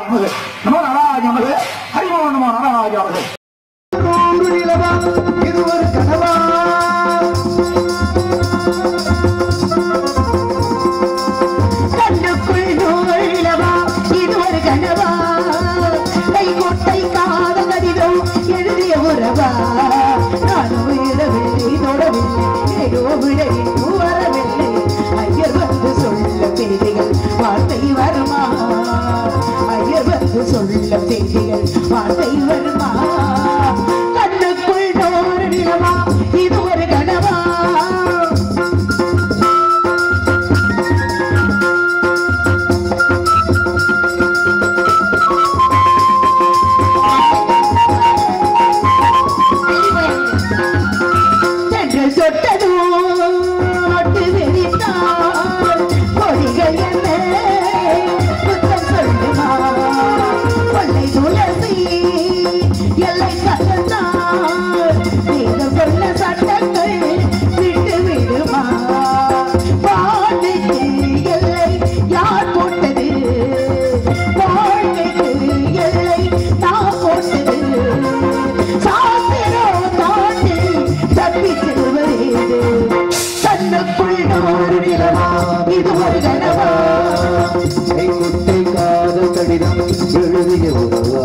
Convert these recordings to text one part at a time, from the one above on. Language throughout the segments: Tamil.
நமது நமோ நாராஜ நமது ஹரிமோ நமோ நாராஜ நமது நூறு நிலவா இது ஒரு கனவா கண்ணுக்குள் நூலவா இது ஒரு கனவா கை கொட்டை காத கடிதம் எழுதிய உறவா நானும் இடவில்லை தொடவில்லை ஏதோ விடை வரவில்லை ஐயர் வந்து சொல்ல செய்திகள் வார்த்தை வருமா ஐயர் வந்து சொல்ல செய்திகள் வார்த்தை வருமா கண்ணுக்குள் நூறு நிலவா இது ஒரு கனவா தென்றல் தொட்டதும் மொட்டு விரித்தாள் கொடிகள் என்ன புத்தம் சொல்லுமா கொள்ளை துளசி எல்லை கடந்தாள் வேதம் சொன்ன சட்டங்கள் விட்டு விடுமா வாழ்க்கைக்கு எல்லை யார் போட்டது வாழ்க்கைக்கு எல்லை நான் போட்டது சாஸ்திரம் தாண்டி தப்பிச்சிடுவது கண்ணுக்குள் ஒரு நிலவா இது ஒரு கனவா கை குட்டை காதல் கடிதம் எழுதிய உறவா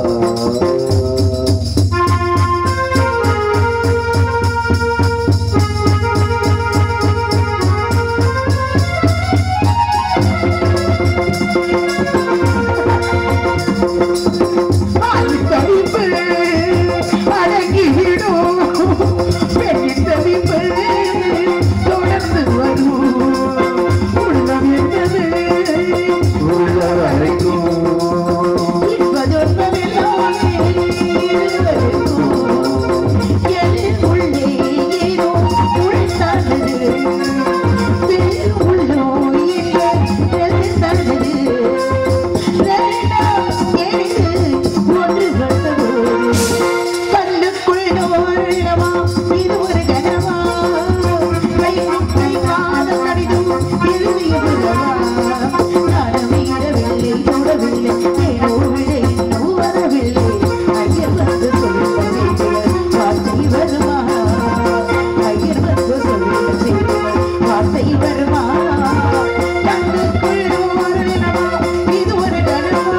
தவிப்பு அடங்கிவிடும் பெண்ணின் தவிப்பு தொடர்ந்து வரும் உள்ளம் என்பது உள்ள வரைக்கும் இன்பதொன்பதெல்லாம் இருக்கும். என் உள்ளே ஏதோ உள்தள்ளது. வேறு உள்ளோ இல்லை எழுந்தள்ளது. வேண்டாம் எனக்கு ஒன்று வந்ததோடு. கண்ணுக்குள் ஒரு இடமா, இது ஒரு கனவா? கை கை காதல் கடிதம் எழுதிய விதமா? நானும் இடவில்லை, தொடவில்லை, ஏனோ விடை இன்னும் வரவில்லை. ஐயர் வந்து சொல்ல செய்திகள் வார்த்தை வருமா? ஐயர் வந்து சொல்ல செய்திகள் வார்த்தை வருமா? கண்ணுக்குள் ஒரு இடமா, இது ஒரு கனவா?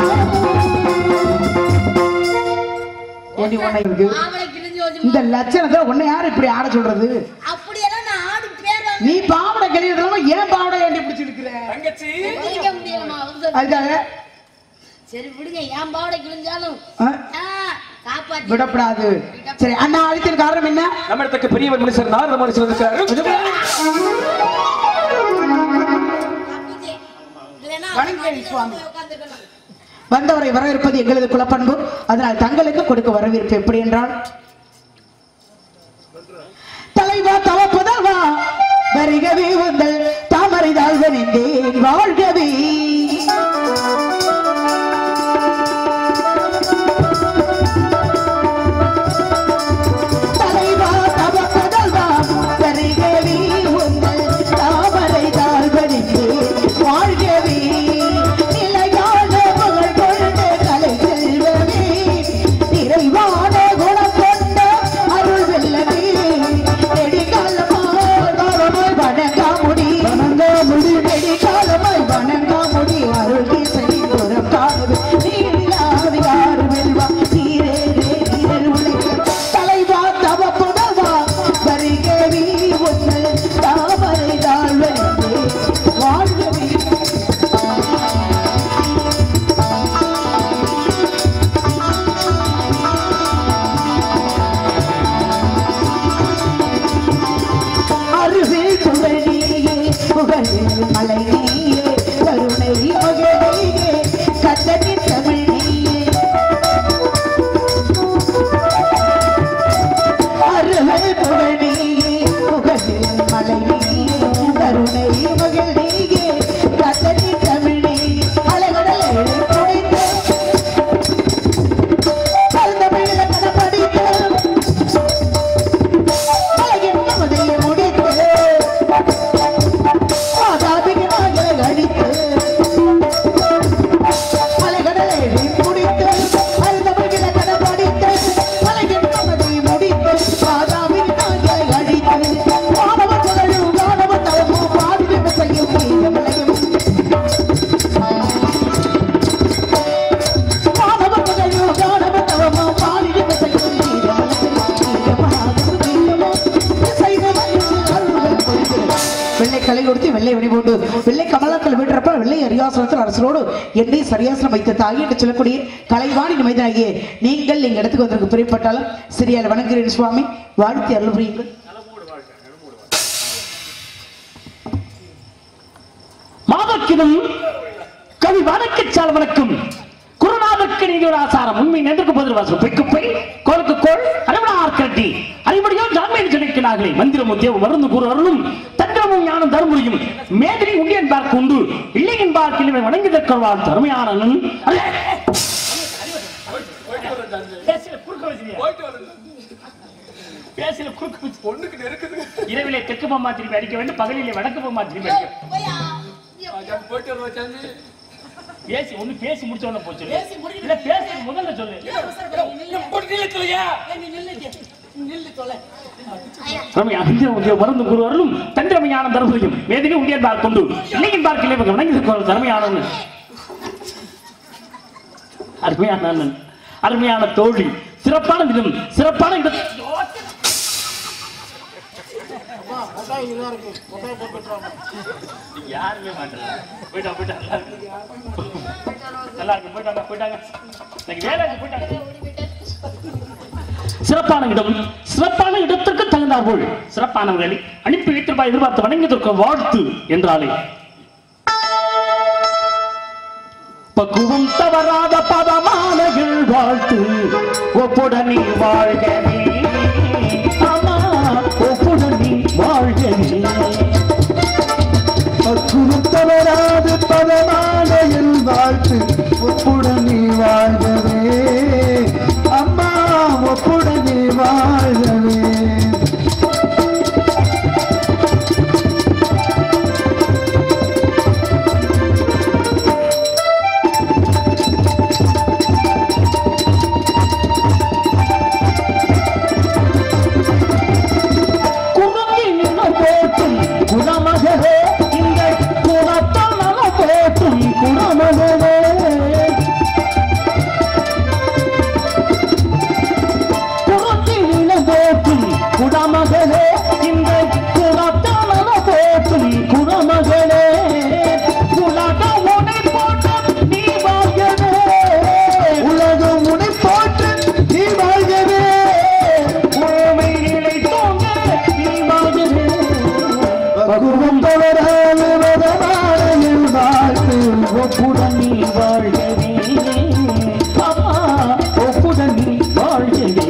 ஏண்டி உன்னை இருக்கு? ஆவலை கிழிஞ்சு வச்சு இந்த லட்சணத்தை உன்னை யாரு இப்படி ஆட சொல்றது அப்படியெல்லாம் நான் ஆடி பேர் வாங்க நீ பாவடை கழிவுறதாம ஏன் பாவடை ஏண்டி பிடிச்சு இருக்கிற பிடிக்க முடியலமா அவங்க சொல்லு. அதுக்காக சரி விடுங்க என் பாவடை கிழிஞ்சாலும் ஆ, ஆ, காப்பாத்தி விடப்படாது சரி அண்ணா அழித்தின் காரணம் என்ன நம்மிடத்துக்கு பெரியவர் மனுஷர் நாரத மனுஷர் இருக்கிறாரு தப்பிச்சு. இல்லைன்னா வணக்கம் சுவாமி. உட்காந்துக்கணும் வந்தவரை வரவேற்பது எங்களது குலப்பண்பு அதனால் தங்களுக்கு கொடுக்க வரவேற்பு எப்படி என்றால் தலைவா தவ புதல்வா வருகவே உங்கள் தாமரை தாழ்வன் என்றேன் வாழ்கவே தலைவா தவ புதல்வா வருகவே உங்கள் தாமரை தாழ்வன் என்றேன் வாழ்கவே நிலையான புகழ் கொண்ட கலை செல்வமே நிறைவான குணம் கொண்ட அருள் வெல்லமே நெடிகாலமாய் வரமாய் வணங்க முடி வணங்க முடி நெடிகாலமாய் வணங்க வெள்ளை வெடிபோண்டு வெள்ளை கமலத்தில் வீட்டிறப்ப வெள்ளை அரியாசனத்தில் அரசரோடு என்னை சரியாசனம் வைத்த தாய் என்று சொல்லக்கூடிய கலைவாணி நிமைதாகிய நீங்கள் எங்க இடத்துக்கு வந்திருக்கு பிரியப்பட்டாலும் சிறியால் வணங்குகிறேன் சுவாமி வாழ்த்தி அருள் புரியுங்கள் மாதக்கினும் கவி வணக்கச்சால் வணக்கம் குருநாதற்கு நீங்க ஒரு ஆசாரம் உண்மை நெருக்கு பதில் வாசல் பொய்க்கு பொய் கோலுக்கு கோல் அறிவனார் கட்டி அறிவடியோ ஜாமீன் கிடைக்கிறார்களே மந்திரமும் தேவ மருந்து கூறு அருளும் தந்திரமும் ஞானம் தருமுறையும் மேதிரி உண்டியன் பார்க்க உண்டு இல்லை என்பார் கிழமை வணங்கி தருவாள் தருமையான பேசல குறுக்கு வச்சு. பொண்ணுக்கு நெருக்குது இரவிலே தெற்கு பொம்மா திருப்பி அடிக்க வேண்டும் பகலிலே வடக்கு பொம்மா திருப்பி அடிக்க வேண்டும். போயா போயிட்டு வருவா சாமி பேசி ஒண்ணு பேசி முடிச்ச உடனே போச்சு பேசி முடிக்க- இல்ல பேசுறது முதல்ல சொல்லு ரம்யா, இந்த உடைய மருந்து குரு அருளும் தந்திரமையான தருவதையும் வேதினை உண்டியன் பார்க்க கொண்டு இல்லையின் பார்க்கல இவங்க வணங்கி இருக்கிற தருமையான அருமையான அண்ணன் அருமையான தோழி சிறப்பான விதம் சிறப்பான இடம் யாருமே மாட்டல போயிட்டா போயிட்டா நல்லா இருக்கு போயிட்டாங்க போயிட்டாங்க இன்னைக்கு வேலை இருக்கு, போயிட்டாங்க சிறப்பான இடம் சிறப்பான இடத்திற்கு தகுந்தார் போல் சிறப்பானவர்களை அனுப்பி வைத்திருப்பா எதிர்பார்த்து வணங்கியதற்கு வாழ்த்து என்றாலே பக்குவம் தவறாத பதமானகள் வாழ்த்து ஒப்புடனே வாழ்கவே ஆமா ஒப்புடனே வாழ்கவே பக்குவம் தவறாது பதமாலையில் வாழ்த்து ஒப்புடனே வாழ்கவே அம்மா ஒப்புடனே வாழ்கவே குறுங்கி நின்று போற்றும் குணமகவே இந்த குணத்தால் நல போற்றும் குணமகவே குறுங்கி நின்று போற்றும் குணமகவே இந்த குணத்தால் நல போற்றும் குணமகளே உலக உனை போற்றும் நீ வாழ்கவே உலகம் உனை போற்று நீ வாழ்கவே உண்மை நிலை தோங்க நீ வாழ்கவே பக்குவம் தவறாது பதமாலையில் வாழ்த்து ஒப்புடன் நீ வாழ்கவே அம்மா ஒப்புடன் நீ வாழ்கவே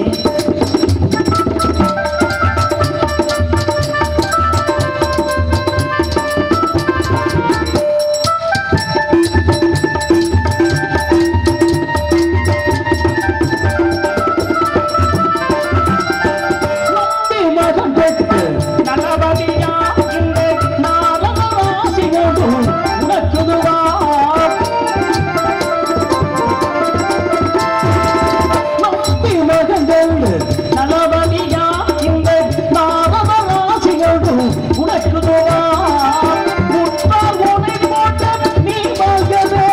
நம்பி மகன் பெற்று நல்லபடியா இந்த நாரதராசியோடு உனக்குதுவா நம்பி மகன் பெற்று நல்லபடியா இந்த நாரதராசியோடு உனக்குதுவா முன்னால் உனை போட்ட நீ வாழ்கவே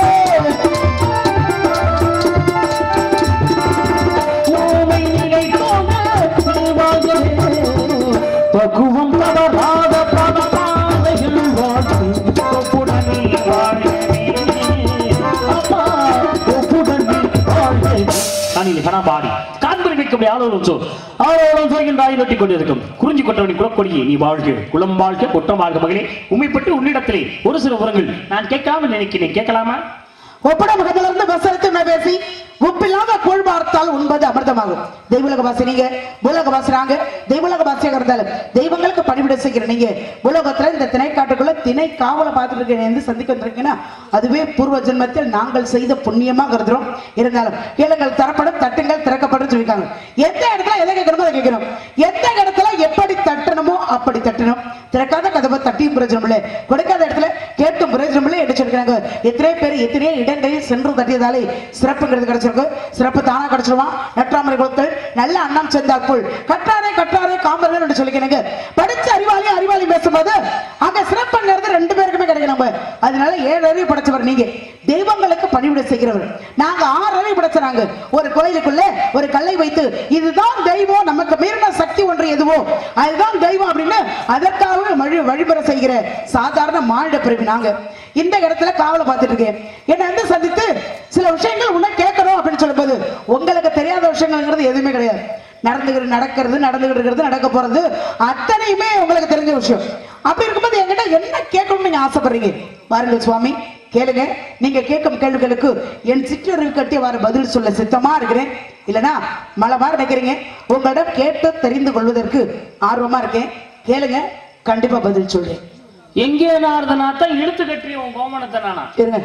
ஊமை நிலை தோங்க நீ வாழ்கவே. பக்குவம் தவறாத பதபாதையில் வாழ்த்து ஒப்புடன் நீ வாழ்கவே. அம்மா, ஒப்புடன் நீ வாழ்கவே. காணிலே கணபாடி காண்பறி வைக்கக்கூடிய ஆளோலம் சோ ஆளோலம் சொல்கின்றாய் வெட்டி கொண்டிருக்கும் குறிஞ்சி கொட்டவனின் குலக்கொடியே நீ வாழ்க குலம் வாழ்க குற்றம் வாழ்க மகளே உண்மைப்பட்டு உன்னிடத்திலே ஒரு சில உரங்கள் நான் கேட்காமல் நினைக்கிறேன் கேட்கலாமா ஒப்பட முகத்திலிருந்து வசனத்தை நான் பேசி உப்பில்லாத கோள் பார்த்தால் உண்பது அமிர்தமாகும் தெய்வலக வாசி நீங்க பூலக வாசி நாங்க தெய்வலக வாசியாக இருந்தாலும் தெய்வங்களுக்கு பணிவிட செய்கிற நீங்க பூலோகத்துல இந்த திணை காட்டுக்குள்ள திணை காவலை பார்த்துட்டு இருக்கேன் சந்திக்க வந்திருக்கீங்கன்னா அதுவே பூர்வ ஜென்மத்தில் நாங்கள் செய்த புண்ணியமா கருதுறோம் இருந்தாலும் கேளுங்கள் தரப்படும் தட்டுங்கள் திறக்கப்படும் சொல்லியிருக்காங்க எந்த இடத்துல எதை கேட்கணுமோ அதை கேட்கணும் எந்த இடத்துல எப்படி தட்டணுமோ அப்படி தட்டணும் திறக்காத கதவை தட்டியும் பிரயோஜனம் இல்லை கொடுக்காத இடத்துல கேட்டும் பிரயோஜனம் இல்லை என்று சொல்லிக்கிறாங்க எத்தனை பேர் எத்தனையோ இடங்களில் சென்று தட்டியதாலே சிறப்புங்கிறது கிடைச்சிருக்கு சிறப்பு தானா கிடைச்சிருவான் நற்றாமரை குளத்தில் நல்ல அண்ணம் சேர்ந்தால் போல் கற்றாரே கற்றாரே காமர்கள் என்று சொல்லிக்கிறாங்க படிச்ச அறிவாளி அறிவாளி பேசும்போது அங்க சிறப்புங்கிறது ரெண்டு பேருக்குமே கிடைக்கணும் அதனால ஏழு அறிவு படைச்சவர் நீங்க தெய்வங்களுக்கு பணிவிட செய்கிறவர் நாங்க ஆறரை படைச்சாங்க ஒரு கோயிலுக்குள்ள ஒரு கல்லை வைத்து இதுதான் தெய்வம் நமக்கு மீறின சக்தி ஒன்று எதுவோ அதுதான் தெய்வம் அப்படின்னு அதற்காகவே வழி வழிபட செய்கிற சாதாரண மானிட பிறவி நாங்க இந்த இடத்துல காவலை பார்த்துட்டு இருக்கேன் என்னை வந்து சந்தித்து சில விஷயங்கள் உன்னை கேட்கணும் அப்படின்னு சொல்லும்போது உங்களுக்கு தெரியாத விஷயங்கள்ங்கிறது எதுவுமே கிடையாது நடந்துகிட்டு நடக்கிறது நடந்துகிட்டு இருக்கிறது நடக்க போறது அத்தனையுமே உங்களுக்கு தெரிஞ்ச விஷயம் அப்படி இருக்கும்போது என்கிட்ட என்ன கேட்கணும்னு நீங்க ஆசைப்படுறீங்க பாருங்க சுவாமி கேளுங்க நீங்க கேட்கும் கேள்விகளுக்கு என் சிற்றறிவு கட்டி வர பதில் சொல்ல சித்தமா இருக்கிறேன் இல்லனா மலமா நினைக்கிறீங்க உங்களிடம் கேட்டு தெரிந்து கொள்வதற்கு ஆர்வமா இருக்கேன் கேளுங்க கண்டிப்பா பதில் சொல்றேன் எங்கே நாரதனாத்த இழுத்து கட்டி உன் கோமணத்தை நானா இருங்க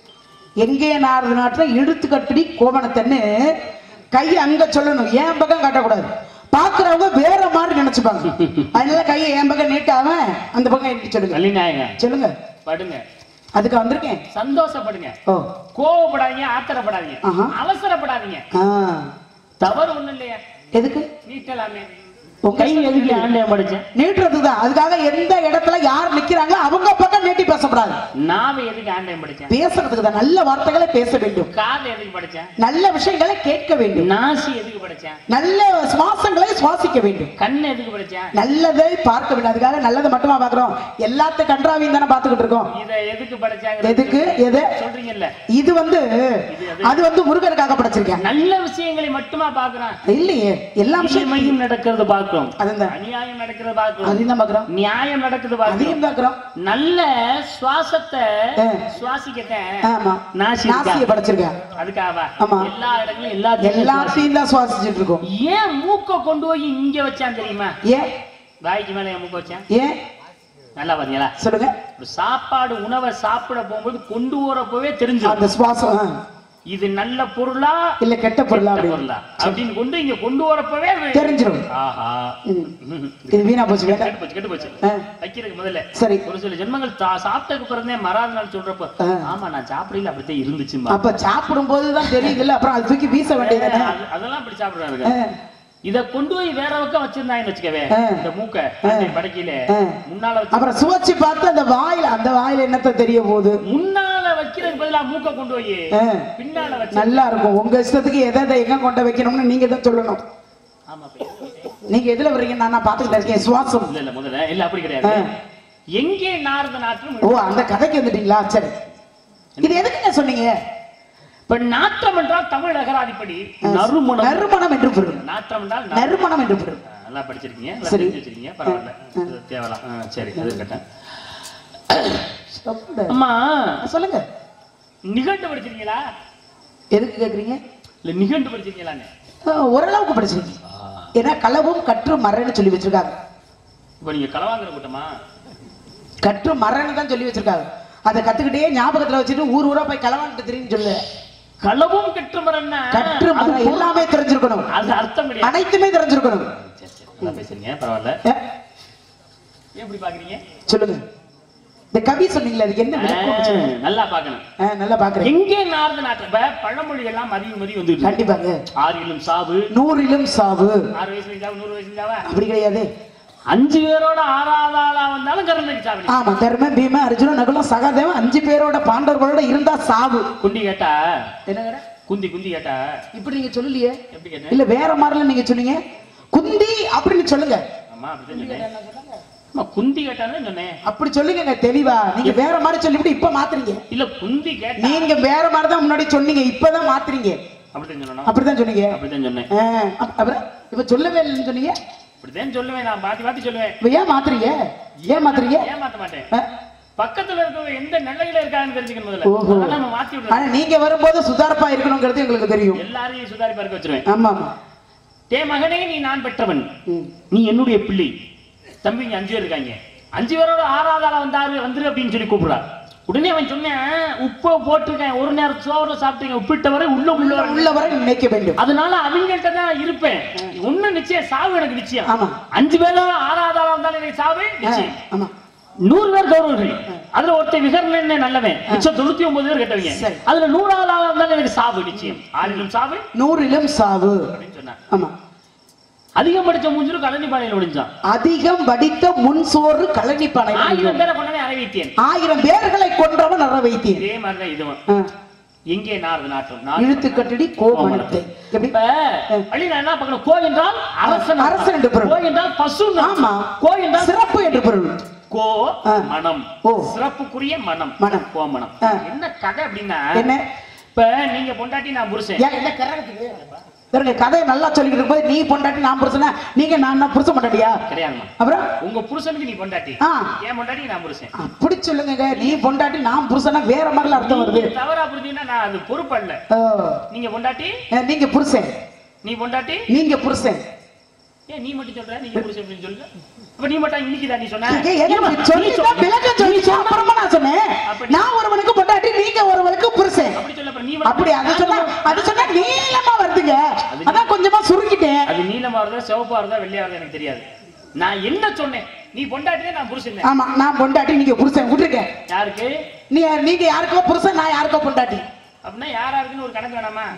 எங்கே நாரது நாட்டுல இழுத்து கட்டி கோவணத்தன்னு கை அங்க சொல்லணும் என் பக்கம் காட்டக்கூடாது பாக்குறவங்க வேற மாதிரி நினைச்சுப்பாங்க அதனால கையை என் பக்கம் நீட்டாம அந்த பக்கம் நீட்டி சொல்லுங்க நல்லி நாயங்க சொல்லுங்க படுங்க அதுக்கு வந்திருக்கேன் சந்தோஷப்படுங்க ஓ கோவப்படாதீங்க ஆத்திரப்படாதீங்க ஆஹா. அவசரப்படாதீங்க ஆ தவறு ஒண்ணும் இல்லையா எதுக்கு நீட்டலாமே உங்க கை எதுக்கு ஆண்டயம் படிச்சேன் நீட்டுறது தான் அதுக்காக எந்த இடத்துல யார் நிக்கிறாங்களோ அவங்க பக்கம் நீட்டி பேசக்கூடாது நாம எதுக்கு ஆண்டயம் படிச்சேன் பேசுறதுக்கு தான் நல்ல வார்த்தைகளை பேச வேண்டும் காது எதுக்கு படிச்சேன் நல்ல விஷயங்களை கேட்க வேண்டும் நாசி எதுக்கு படிச்சேன் நல்ல சுவாசங்களை சுவாசிக்க வேண்டும் கண்ணு எதுக்கு படிச்சேன் நல்லதை பார்க்க வேண்டும் அதுக்காக நல்லதை மட்டுமா பாக்குறோம் எல்லாத்த கன்றாவையும் தானே பார்த்துக்கிட்டு இருக்கோம் இத எதுக்கு படிச்சாங்க எதுக்கு எது சொல்றீங்கல்ல இது வந்து அது வந்து முருகனுக்காக படைச்சிருக்கேன் நல்ல விஷயங்களை மட்டுமா பாக்குறான் இல்லையே எல்லா விஷயமும் தீமையும் நடக்கிறது பார்க்கும் அதுதான் அநியாயம் நடக்கிறது பார்க்கும் அதையும் தான் பாக்குறோம் நியாயம் நடக்குது பார்க்கும் அதையும் பாக்குறோம் நல்ல சுவாசத்தை ஆ. சுவாசிக்கத்த ஆமா நாசி நாசியை இருக்கா? படைச்சிருக்கேன் அதுக்காவா ஆமா. எல்லா இடங்களும் எல்லாத்தையும் எல்லாத்தையும் தான் சுவாசிச்சுட்டு இருக்கோம் ஏன் மூக்க கொண்டு போய் இங்க வச்சான் தெரியுமா ஏன் வாய்க்கு மேல என் மூக்க வச்சான் ஏன் நல்லா பாத்தீங்களா சொல்லுங்க ஒரு சாப்பாடு உணவை சாப்பிட போகும்போது கொண்டு வரப்பவே தெரிஞ்சு அந்த சுவாசம் ஆ. இது நல்ல பொருளா இல்ல கெட்ட பொருளா கெட்ட அப்படின்னு பொருளா அப்படின்னு கொண்டு இங்க கொண்டு வரப்பவே வே- தெரிஞ்சிடும் ஆஹா ம். ம். இது வீணா போச்சு வேண்டாம் கெட்டு போச்சு கெட்டு போச்சு ஆ. வைக்கிறதுக்கு முதல்ல சரி ஒரு சில ஜென்மங்கள் தா- சாப்பிட்டதுக்கு பிறந்தே மறாத நாள் சொல்றப்ப ஆ. ஆமா நான் சாப்பிடல அப்படித்தான் இருந்துச்சுமா அப்ப சாப்பிடும் போதுதான் தெரியுதுல்ல அப்புறம் அது தூக்கி வீச வேண்டியது அது- அதெல்லாம் அப்படி சாப்பிடுறாங்க இத கொண்டு போய் வேற பக்கம் வச்சிருந்தாங்கன்னு வச்சுக்கவே ஆ. இந்த மூக்க அன்னை படைக்கையில ஆ. முன்னால வச்சு அப்புறம் சுவைச்சு பார்த்து அந்த வாயில அந்த வாயில என்னத்த தெரிய போகுது முன்னால வைக்கிறதுக்கு பதிலா மூக்க கொண்டு போய் ஆ. பின்னால வச்சு நல்லா இருக்கும் உங்க இஷ்டத்துக்கு எதை எதை எங்க கொண்டு வைக்கணும்னு நீங்க தான் சொல்லணும் ஆமா அப்ப நீங்க எதுல வர்றீங்க நான் நான் பாத்துக்கிட்டு இருக்கேன் சுவாசம் இல்ல இல்ல முதல்ல இல்ல அப்படி கிடையாது ஆ. எங்கே நாரத நாட்டம் ஓ அந்த கதைக்கு வந்துட்டீங்களா சரி இது எதுக்குங்க சொன்னீங்க இப்ப நாற்றம் என்றால் தமிழ் அகராதிப்படி நறுமணம் நறுமணம் என்று பொருள் நாற்றம் என்றால் நறு- நறுமணம் என்று பொருள் ஆ, நல்லா படிச்சிருக்கீங்க நல்லா சரி. தெரிஞ்சு வச்சிருக்கீங்க பரவாயில்ல இது தேவலாம் ஆ, சரி அது இருக்கட்டும் சொல்லுங்க. அம்மா சொல்லுங்க நிகண்டு படிச்சிருக்கீங்களா எதுக்கு கேக்குறீங்க இல்ல நிகண்டு படிச்சிருக்கீங்களான்னு ஆ, ஓரளவுக்கு படிச்சிருக்கீங்க ஏன்னா களவும் கற்று மரன்னு சொல்லி வச்சிருக்காங்க இப்ப நீங்க களவாங்குற கூட்டமா கற்று மரன்னு தான் சொல்லி வச்சிருக்காங்க அதை கத்துக்கிட்டே ஞாபகத்துல வச்சுட்டு ஊர் ஊரா போய் களவான்ட்டு தெரியும் சொல்லு களவும் கற்றுமரன்னா கற்று அது மரம் எல்லாமே தெரிஞ்சிருக்கணும் அது அர்த்தம் கிடையாது அனைத்துமே தெரிஞ்சிருக்கணும் சரி, சரி, நல்லா பேசுறீங்க பரவாயில்ல ஏ, எப்படி பாக்குறீங்க சொல்லுங்க இந்த கவி சொன்னீங்களே அதுக்கு என்ன விளக்கம் சொல்லுங்க. ஆ, நல்லா பாக்கணும் ஆ, நல்லா பாக்குறேன் எங்கே நாரத நாட்டம் இப்ப பழமொழி எல்லாம் மதிய மதிய வந்துட்டு இருக்கு. கண்டிப்பாங்க ஆறிலும் சாவு நூறிலும் சாவு ஆறு வயசுல சாவு நூறு வயசுல சாவா அப்படி கிடையாது அஞ்சு பேரோட ஆறாவது ஆளா வந்தாலும் கருணைக்கு சாவடி ஆமா தர்ம பீம அர்ஜுன நகுலம் சகாதேவன் அஞ்சு பேரோட பாண்டவர்களோட இருந்தா சாவு குண்டி கேட்டா என்ன குந்தி குந்தி கேட்டா இப்படி நீங்க சொல்லலையே எப்படி கேட்டேன் இல்ல வேற மாதிரில நீங்க சொன்னீங்க குந்தி அப்படின்னு சொல்லுங்க ஆமா அப்படிதான் சொன்னேன் ஆமா குந்தி கேட்டானே சொன்னேன் அப்படி சொல்லுங்க தெளிவா நீங்க வேற மாதிரி சொல்லிவிட்டு இப்ப மாத்துறீங்க இல்ல குந்தி கேட்டா நீங்க வேற மாதிரி தான் முன்னாடி சொன்னீங்க இப்பதான் மாத்துறீங்க அப்படிதான் சொல்லணும் அப்படிதான் சொன்னீங்க அப்படிதான் சொன்னேன் ஆ, அப்- அப்புறம் இப்ப சொல்லவே இல்லைன்னு சொன்னீங்க அப்படிதான் சொல்லுவேன் நான் மாத்தி மாத்தி சொல்லுவேன் இப்ப ஏன் மாத்துறீங்க ஏன் மாத்துறீங்க ஏமாத்த மாட்டேன் ஆ, பக்கத்துல இருக்கவங்க எந்த நிலையில இருக்காங்கன்னு தெரிஞ்சுக்கணும் முதல்ல ஓஹோ. அதனால நம்ம மாத்தி விடுறோம் ஆனா நீங்க வரும்போது சுதார்ப்பா இருக்கணுங்கிறது எங்களுக்கு தெரியும் எல்லாரையும் சுதாரி பார்க்க வச்சிருவேன் ஆமா ஆமா டே மகனே நீ நான் பெற்றவன் ம். நீ என்னுடைய பிள்ளை தம்பிங்க அஞ்சு பேர் இருக்காங்க அஞ்சு பேரோட ஆறாவது ஆளா வந்தாரு வந்துரு அப்படின்னு சொல்லி கூப்பிடுறா உடனே அவன் சொன்னேன் உப்பை போட்டிருக்கேன் ஒரு நேரம் சோறு சாப்பிட்டீங்க உப்பிட்ட வரை உள்ள உள்ள வரை உள்ளவரை நினைக்க வேண்டும் அதனால அவங்கள்ட்ட தான் இருப்பேன் ஒண்ணு நிச்சயம் சாவு எனக்கு நிச்சயம் ஆமா. அஞ்சு பேர் ஆறாவது ஆளா வந்தாலும் எனக்கு சாவு ஆ, நிச்சயம் ஆமா நூறு பேர் கௌரவர்கள் அதுல ஒருத்தன் விகரணன் நல்லவன் மிச்சம் தொண்ணூத்தி ஒன்பது பேர் கெட்டவங்க சரி. அதுல நூறாவது ஆளா இருந்தாலும் எனக்கு சாவு நிச்சயம் ஆறிலும் சாவு நூறிலும் சாவு அப்படின்னு சொன்னான் ஆமா அதிகம் படிச்ச மூஞ்சிலும் கலனி பானையில ஒளிஞ்சான் அதிகம் வடித்த முன்சோறு கழனி பானை ஆயிரம் பேரை கொண்டாடி அறை வைத்தேன் ஆயிரம் பேர்களை கொன்றவன் அற வைத்தேன் இதே மாதிரிதான் இதுவும் ஆ. எங்கே நாரது நாட்டம் நாட்டம் இழுத்து கட்டடி கோமணத்தை எப்படி இப்ப வழி நான் என்ன பார்க்கணும் கோ என்றால் அரசன் அரசன் என்று பொருள். கோ என்றால் பசு ஆமா கோ என்றால் சிறப்பு என்று பொருள் கோ ஆ. மனம் ஓ. சிறப்புக்குரிய மனம் மனம். கோ மனம் ஆ. என்ன கதை அப்படின்னா என்ன இப்ப நீங்க பொண்டாட்டி நான் புருஷன் ஏன் என்ன கரகத்துக்கு பாருங்க கதையை நல்லா சொல்லிக்கிட்டு இருக்கும்போது நீ பொண்டாட்டி நான் புருஷனா நீங்க நான் நான் புருஷன் பொண்டாட்டியா கிடையாதுமா அப்புறம் உங்க புருஷனுக்கு நீ பொண்டாட்டி ஆ. என் பொண்டாட்டி நான் புருஷன் அப்படி சொல்லுங்க நீ பொண்டாட்டி நான் புருஷனா வேற மாதிரில அர்த்தம் வருது நீங்க தவறா புரிஞ்சீங்கன்னா நான் அது பொறுப்பல்ல ஓ. நீங்க பொண்டாட்டி அஹ், நீங்க புருஷன் நீ பொண்டாட்டி நீங்க புருஷன் ஏன் நீ மட்டும் சொல்ற நீங்க புருஷன் அப்படின்னு சொல்லுங்க அப்ப நீ மட்டும் இன்னைக்கு தான் நீ சொன்ன ஏய், எனக்கு சொல்லிதான் விளக்கம் சொல்லி அப்புறமா நான் சொன்னேன் அப்படி- நான் ஒருவனுக்கு பொண்டாட்டி நீங்க ஒருவனுக்கு புருஷன் அப்படி சொல்ல அப்புறம் நீ மட்டும் அப்படி அது சொன்னா அது சொன்னா நீளமா வருதுங்க அதான் கொஞ்சமா சுருக்கிட்டேன் அது நீலமா வருதா சிவப்பா வருதா வெள்ளையா வருதா எனக்கு தெரியாது நான் என்ன சொன்னேன் நீ பொண்டாட்டியே நான் புருஷன் ஆமா நான் பொண்டாட்டி நீங்க புருஷன் விட்டுருக்கேன் யாருக்கு நீ நீங்க யாருக்கோ புருஷன் நான் யாருக்கோ பொண்டாட்டி அப்படின்னா யாரா இருக்குன்னு ஒரு கணக்கு வேணாமா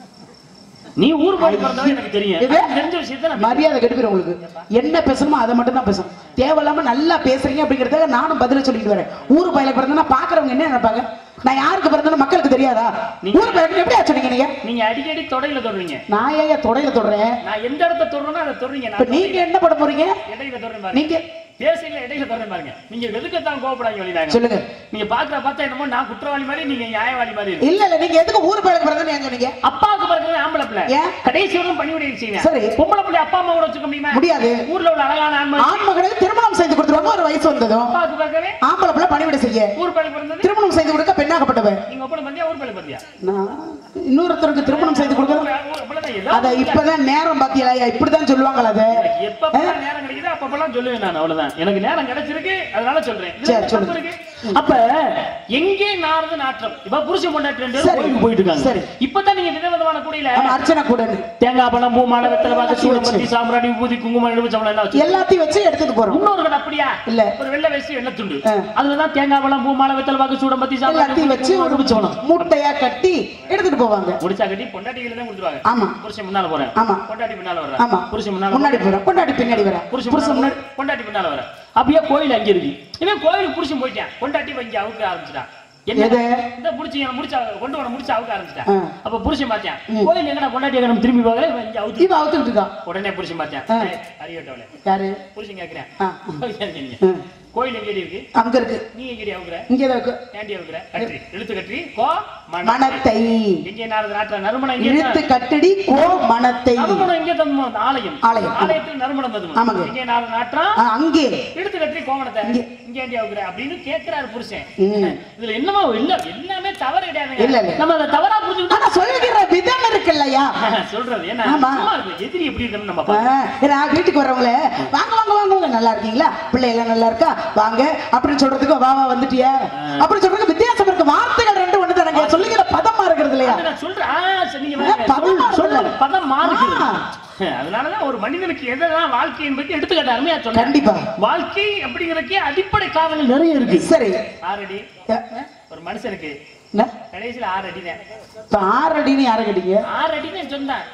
நீ ஊர் போய் பிறந்தவன் எனக்கு தெரியும் இது? எனக்கு தெரிஞ்ச விஷயத்த நான் மரியாதை கெடுப்பிடும் உங்களுக்கு என்ன பேசணுமோ அதை மட்டும் தான் பேசணும் தேவையில்லாம நல்லா பேசுறீங்க அப்படிங்கறதுக்காக நானும் பதில சொல்லிட்டு வரேன் ஊர் பயில பிறந்தா பாக்குறவங்க என்ன நினைப்பாங்க நான் யாருக்கு பிறந்தேன்னு மக்களுக்கு தெரியாதா நீங்க- ஊர் பயில எப்படி சொன்னீங்க நீங்க நீங்க அடிக்கடி தொடையில தொடுறீங்க நான் ஏன் தொடையில தொடுறேன் நான் எந்த இடத்த தொடுறேனோ அதை தொடுறீங்க இப்ப நான் நீங்க என்ன பண்ண போறீங்க இடையில தொடுறேன் பாருங்க நீங்க பேசல இடையில தொடுறேன் பாருங்க நீங்க எதுக்குத்தான் கோபப்படாங்க வழிதாங்க சொல்லுங்க நீங்க பாக்குற பார்த்தா என்னமோ நான் குற்றவாளி மாதிரி நீங்க நியாயவாளி மாதிரி இருக்கு இல்ல இல்ல நீங்க எதுக்கு ஊர் பயில பிறந்தேன்னு ஏன் சொன்னீங்க அப்பாவுக்கு பிறகு ஆம்பளை பிள்ளை ஏன்? கடைசி வரலும் பண்ணி விட செய்வேன் சரி. பொம்பளை பிள்ளை அப்பா அம்மா கூட வச்சுக்க முடியுமா முடியாது. ஊர்ல உள்ள அழகான ஆண்மை ஆண் மகனுக்கு திருமணம் செய்து கொடுத்துருவாங்க ஒரு வயசு வந்ததும் அப்பாவுக்கு பிறகு ஆம்பளை பிள்ளை பணிவிட செய்ய ஊர் பள்ளி பிறந்தது திருமணம் செய்து கொடுக்க பெண்ணாகப்பட்டவன் நீங்க ஒப்பனை பத்தியா ஊர் பள்ளி பத்தியா நான் இன்னொருத்தருக்கு திருமணம் செய்து கொடுக்க அத இப்பதான் நேரம் பாத்தீங்களா இப்படிதான் சொல்லுவாங்களா அத எப்ப நேரம் கிடைக்குதோ அப்பப்பெல்லாம் சொல்லுவேன் நான் அவ்வளவுதான் எனக்கு நேரம் கிடைச்சிருக்கு அதனால சொல்றேன் இதுல சரி, என்ன சொல்லுங்க. தப்பு இருக்கு? அப்ப எங்கே நாரது நாற்றம் இப்ப புருஷன் பொண்டாட்டி ரெண்டு பேரும் சரி. கோயிலுக்கு போயிட்டு இருக்காங்க சரி. இப்பதான் நீங்க விதவிதமான கூடையில ஆமா, அர்ச்சனை கூட தேங்காய் பழம் பூ மாலை வெத்தலை பாக்கு வச்சு. சூடம்பத்தி சாம்பிராணி ஊதி குங்குமம் எலுமிச்சம்பழம் எல்லாம் வச்சு எல்லாத்தையும் வச்சு எடுத்துட்டு போறோம் இன்னொரு கடை அப்படியா இல்ல. ஒரு வெள்ளை வேஷ்டி வெள்ளை துண்டு ஆ. அதுலதான் தேங்காய் பழம் பூ மாலை வெத்தலை பாக்கு சூடம்பத்தி சாம்பிராணி எல்லாத்தையும் ஊதி வச்சு குங்குமம் ஒரு எலுமிச்சம்பழம் மூட்டையா கட்டி எடுத்துட்டு போவாங்க முடிச்சா கட்டி பொண்டாட்டிகளை தான் கொடுத்துருவாங்க ஆமா. புருஷன் முன்னால போறேன் ஆமா. பொண்டாட்டி பின்னால வர்றேன் ஆமா புருஷன் முன்னால முன்னாடி போறோம் கொண்டாடி பின்னாடி வர புருஷன் புருஷன் முன்னாடி முன்னாடி பொண்டாட்டி பின்னால வர அப்படியே கோயில் அங்க இருக்கு இவன் கோயிலுக்கு புருஷன் போயிட்டான் பொண்டாட்டி வங்கி அவுக்க ஆரம்பிச்சிட்டான் என்ன எது? இந்த புடிச்சு என்ன முடிச்சு அவ- கொண்டு வர முடிச்சு அவுக்க ஆரம்பிச்சிட்டான் ஆ. அப்ப புருஷன் பார்த்தான் கோயில் எங்கடா பொண்டாட்டி எங்க நம்ம திரும்பி போகல இவன் இங்க அவுத்து இவ அவுத்துக்கிட்டு இருக்கான் உடனே புருஷன் பார்த்தான் ஆ. ஏய், அறியட்டவளே யாரு புருஷன் கேக்குறேன் ஆ. கேக்குறீங்க. ஆ. கோயில் எங்கடி இருக்கு அங்க இருக்கு நீ எங்கடி அவுக்குற இங்க தான் இருக்கு ஏண்டி அவுக்குற கட்டி இழுத்து கட்டி கோ மன மனத்தை எங்கே நாரது நாட்டுல நறுமணம் எங்கே இழுத்து கட்டடி கோ மனத்தை நறுமணம் எங்கே தம்மோம் ஆலயம் ஆலயம். ஆலயத்தில் நறுமணம் தரும் ஆமாங்க. எங்கே நாரது நாற்றம் ஆ, அங்கே எடுத்து கட்டி கோவணத்தை இங்க. இங்க ஏண்டி அவுக்குற அப்படின்னு கேக்குறாரு புருஷன் ம். இதுல என்னமோ இல்ல எல்லாமே தவறு இல்ல, கிடையாதுங்க இல்ல. நம்ம அதை தவறா புரிஞ்சுக்கிட்டா ஆனா சொல்லுகிற விதம் இருக்குல்லயா சொல்றது ஏன்னா ஆமா. சும்மா இருக்கு. எதிரி எப்படி இருக்குன்னு நம்ம ஆ, பார்க்கணும். நான் வீட்டுக்கு வரவங்கள வாங்க வாங்க வாங்க வாங்க நல்லா இருக்கீங்களா பிள்ளை எல்லாம் நல்லா இருக்கா வாங்க அப்படின்னு சொல்றதுக்கு வா வா வந்துட்டியா அப்படின்னு சொல்றதுக்கு வித்தியாசம் இருக்கு வார்த்தைகள் ரெண்டு ஒண்ணு தானங்க சொல்லுகிற பதமா இருக்கிறது இல்லையா அது நான் சொல்றேன் ஆ, சரி, நீங்க ஆ, வேற பதம் சொல்ற- சொல்ற மாறுது. பதம் மாறுகிறது ஆ. அதனாலதான் ஒரு மனிதனுக்கு எதெல்லாம் வாழ்க்கையின் பத்தி எடுத்துக்காட்டு அருமையா சொன்னேன் கண்டிப்பா வாழ்க்கை அப்படிங்கறதுக்கே அடிப்படை காரணங்கள் நிறைய இருக்கு சரி ஆறடி அ, ஒரு மனுஷனுக்கு என்ன? கடைசியில ஆறு அடி தான் இப்ப ஆறு அடின்னு யாரை கேட்டீங்க ஆறு அடி தான் சொன்னேன்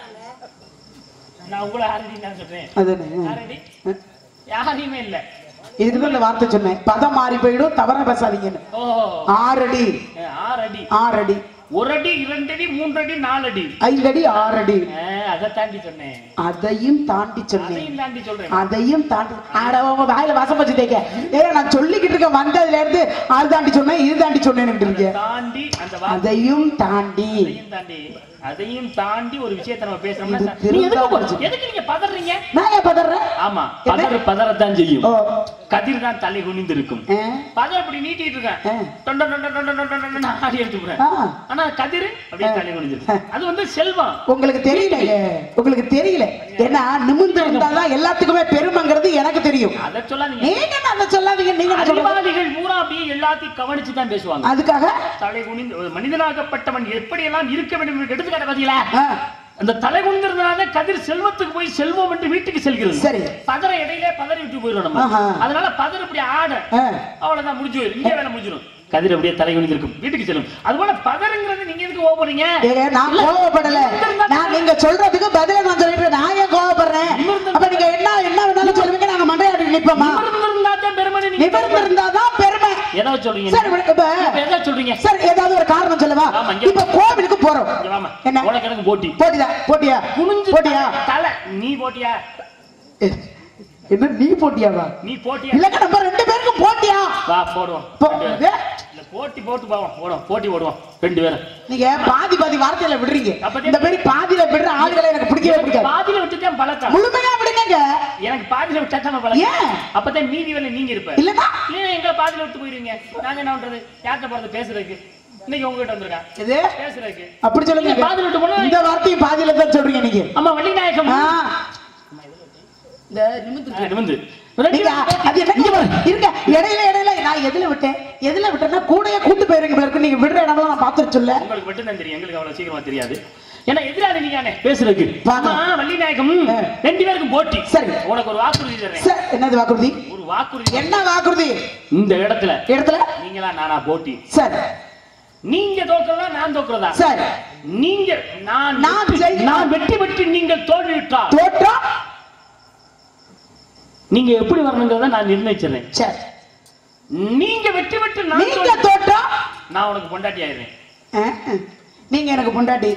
நான் உங்களை ஆறு அடி தான் சொல்றேன் அதுன்னு ஆறு அடி யாரையுமே இல்ல இதுக்கு இந்த வார்த்தை சொன்னேன் பதம் மாறி போயிடும் தவறா பேசாதீங்கன்னு ஓ ஆறடி ஆறு அடி ஆறடி ஒரு அடி இரண்டு அடி மூன்று அடி நாலு அடி ஐந்தடி ஆறடி ஆ, அதை தாண்டி சொன்னேன் அதையும் தாண்டி சொன்னேன் அதையும் தாண்டி சொல்றேன் அதையும் தாண்டி ஆட உங்க வாயில வசம் வச்சு தேக்க ஏன் நான் சொல்லிக்கிட்டு இருக்கேன் வந்ததுல இருந்து அது தாண்டி சொன்னேன் இது தாண்டி சொன்னேன்னு இருக்கீங்க தாண்டி அந்த வார்த்தை அதையும் தாண்டி அதையும் தாண்டி அதையும் தாண்டி ஒரு விஷயத்தை நம்ம பேசுறோம்னா இது சார், நீங்க எதுக்கு திருந்தாத போ- எதுக்கு நீங்க பதறீங்க நான் ஏன் பதறேன் ஆமா என்ன? பதறு பதறத்தான் செய்யும் ஓ கதிர் தான் தலை குனிந்து இருக்கும் ஆ, பதர் அப்படி நீட்டிட்டு இருக்கேன் ஆ. தொண்ட தொண்ட தொண்ட தொண்ட தொண்டன்னு ஆடி எடுத்து போறேன் ஆ. ஆனா கதிர் அப்படியே தலை குனிஞ்சிருக்கு அது வந்து செல்வம் உங்களுக்கு தெரியல உங்களுக்கு தெரியல ஏன்னா நிமிர்ந்து இருந்தாதான் எல்லாத்துக்குமே பெருமைங்கிறது எனக்கு தெரியும் அதை சொல்லாதீங்க நீங்க என்ன அதை சொல்லாதீங்க நீங்க என்ன சொல்றீங்க? அறிவாளிகள் பூரா அப்படியே எல்லாத்தையும் கவனிச்சு தான் பேசுவாங்க அதுக்காக தலை குனிந்து ஒரு மனிதனாகப்பட்டவன் எப்படியெல்லாம் இருக்க வேண்டும் என்று எடுத்துக்காட்ட பாத்தீங்களா ஆ, அந்த தலை குனிந்திருந்தனால கதிர் செல்வத்துக்கு போய் செல்வம் என்று வீட்டுக்கு செல்கிறது சரி பதற இடையிலே பதறி விட்டு போயிடும் நம்ம ஆஹா. அதனால பதர் இப்படி ஆட ஆ, அவ்வளவுதான் முடிஞ்சு போயிடும் இங்கே வேலை முடிஞ்சிடும் கதிர் அப்படியே தலை குனிந்திருக்கும் வீட்டுக்கு செல்லும் அதுபோல பதறுங்கிறது நீங்க எதுக்கு ஓ போறீங்க ஏங்க, நான் கோவப்படல நான் நீங்க சொல்றதுக்கு பதில நான் சொல்லிட்டு நான் ஏன் கோவப்படுறேன் அப்ப நிப்பமா நிமிர்ந்திருந்தாதான் பெருமை நீங்க நிமிர்ந்து இருந்தாதான் பெருமை ஏதாவது சொல்றீங்க சரி விடு, இப்ப இப்ப எதை சொல்றீங்க சரி ஏதாவது ஒரு காரணம் சொல்லவா ஆமா, இங்க- இப்ப கோவிலுக்கு போறோம் இங்க வாம்மா. என்ன உனக்கு எனக்கு போட்டி போட்டியா போட்டியா குனிஞ்சு போட்டியா தலை நீ போட்டியா ஏ, என்ன நீ போட்டியாவா நீ போட்டியா இல்லங்க நம்ம ரெண்டு பேருக்கும் போட்டியா வா போடுவோம் போ- ரெண்டு பேரும். ஏ, இல்ல போட்டி போட்டு போவோம் போடுவோம் போட்டி போடுவோம் ரெண்டு பேரும் நீங்க பாதி பாதி வார்த்தையில விடுறீங்க அப்ப இந்த மாதிரி பாதியில விடுற ஆளுகளை எனக்கு பிடிக்கவே பிடிக்காது பாதியில விட்டுதான் பழக்கம் முழுமையா விடுங்க எனக்கு பாதியில விட்டா தான் பழக்கம் ஏன்? அப்பதான் மீதி வேலை நீங்க இருப்ப இல்லன்னா இல்லையா எங்களை பாதியில விட்டு போயிருவீங்க நாங்க என்ன பண்றது யார்கிட்ட போறது பேசுறதுக்கு இன்னைக்கு உங்ககிட்ட வந்திருக்கேன் இது பேசுறதுக்கு அப்படி சொல்லுங்க நீங்க பாதியில விட்டு போனா இந்த வார்த்தையும் பாதியில தான் சொல்றீங்க நீங்க அம்மா வள்ளி நாயகம் ஆ, இந்த நிமித்து நிமிந்து ரெண்டு நீங்க பேரும் அது என்ன இங்க பாருங்க, இருங்க இடையில இடையில நான் எதுல விட்டேன் எதுல விட்டேன்னா கூடையே கூட்டு போயிருங்க போல இருக்கு நீங்க விடுற இடம்லாம் நான் பார்த்து சொல்ல உங்களுக்கு மட்டும் தான் தெரியும் எங்களுக்கு அவ்வளவு சீக்கிரமா தெரியாது ஏன்னா எதிராளி நீங்க பேசுறதுக்கு வாங்க. அம்மா வள்ளி நாயகம் ரெண்டு பேருக்கும் போட்டி சரி. உனக்கு ஒரு வாக்குறுதி தர்றேன் சார் என்னது வாக்குறுதி ஒரு வாக்குறுதி என்ன வாக்குறுதி இந்த இடத்துல இடத்துல நீங்களா நானா போட்டி சார் நீங்க தோக்குறதா நான் தோக்குறதா சார் நீங்க நான் நான் வெற்றி- ஜெயி- நான் வெற்றி பெற்று நீங்கள் தோல்வியுற்றால் தோற்றம் நீங்க எப்படி வரணுங்கிறத நான் நிர்ணயிச்சிடுறேன் சார் நீங்க வெற்றி பெற்று நான் நீங்க தோல்வி- தோற்றம் நான் உனக்கு பொண்டாட்டி ஆயிடுறேன் அஹ், அஹ். நீங்க எனக்கு பொண்டாட்டி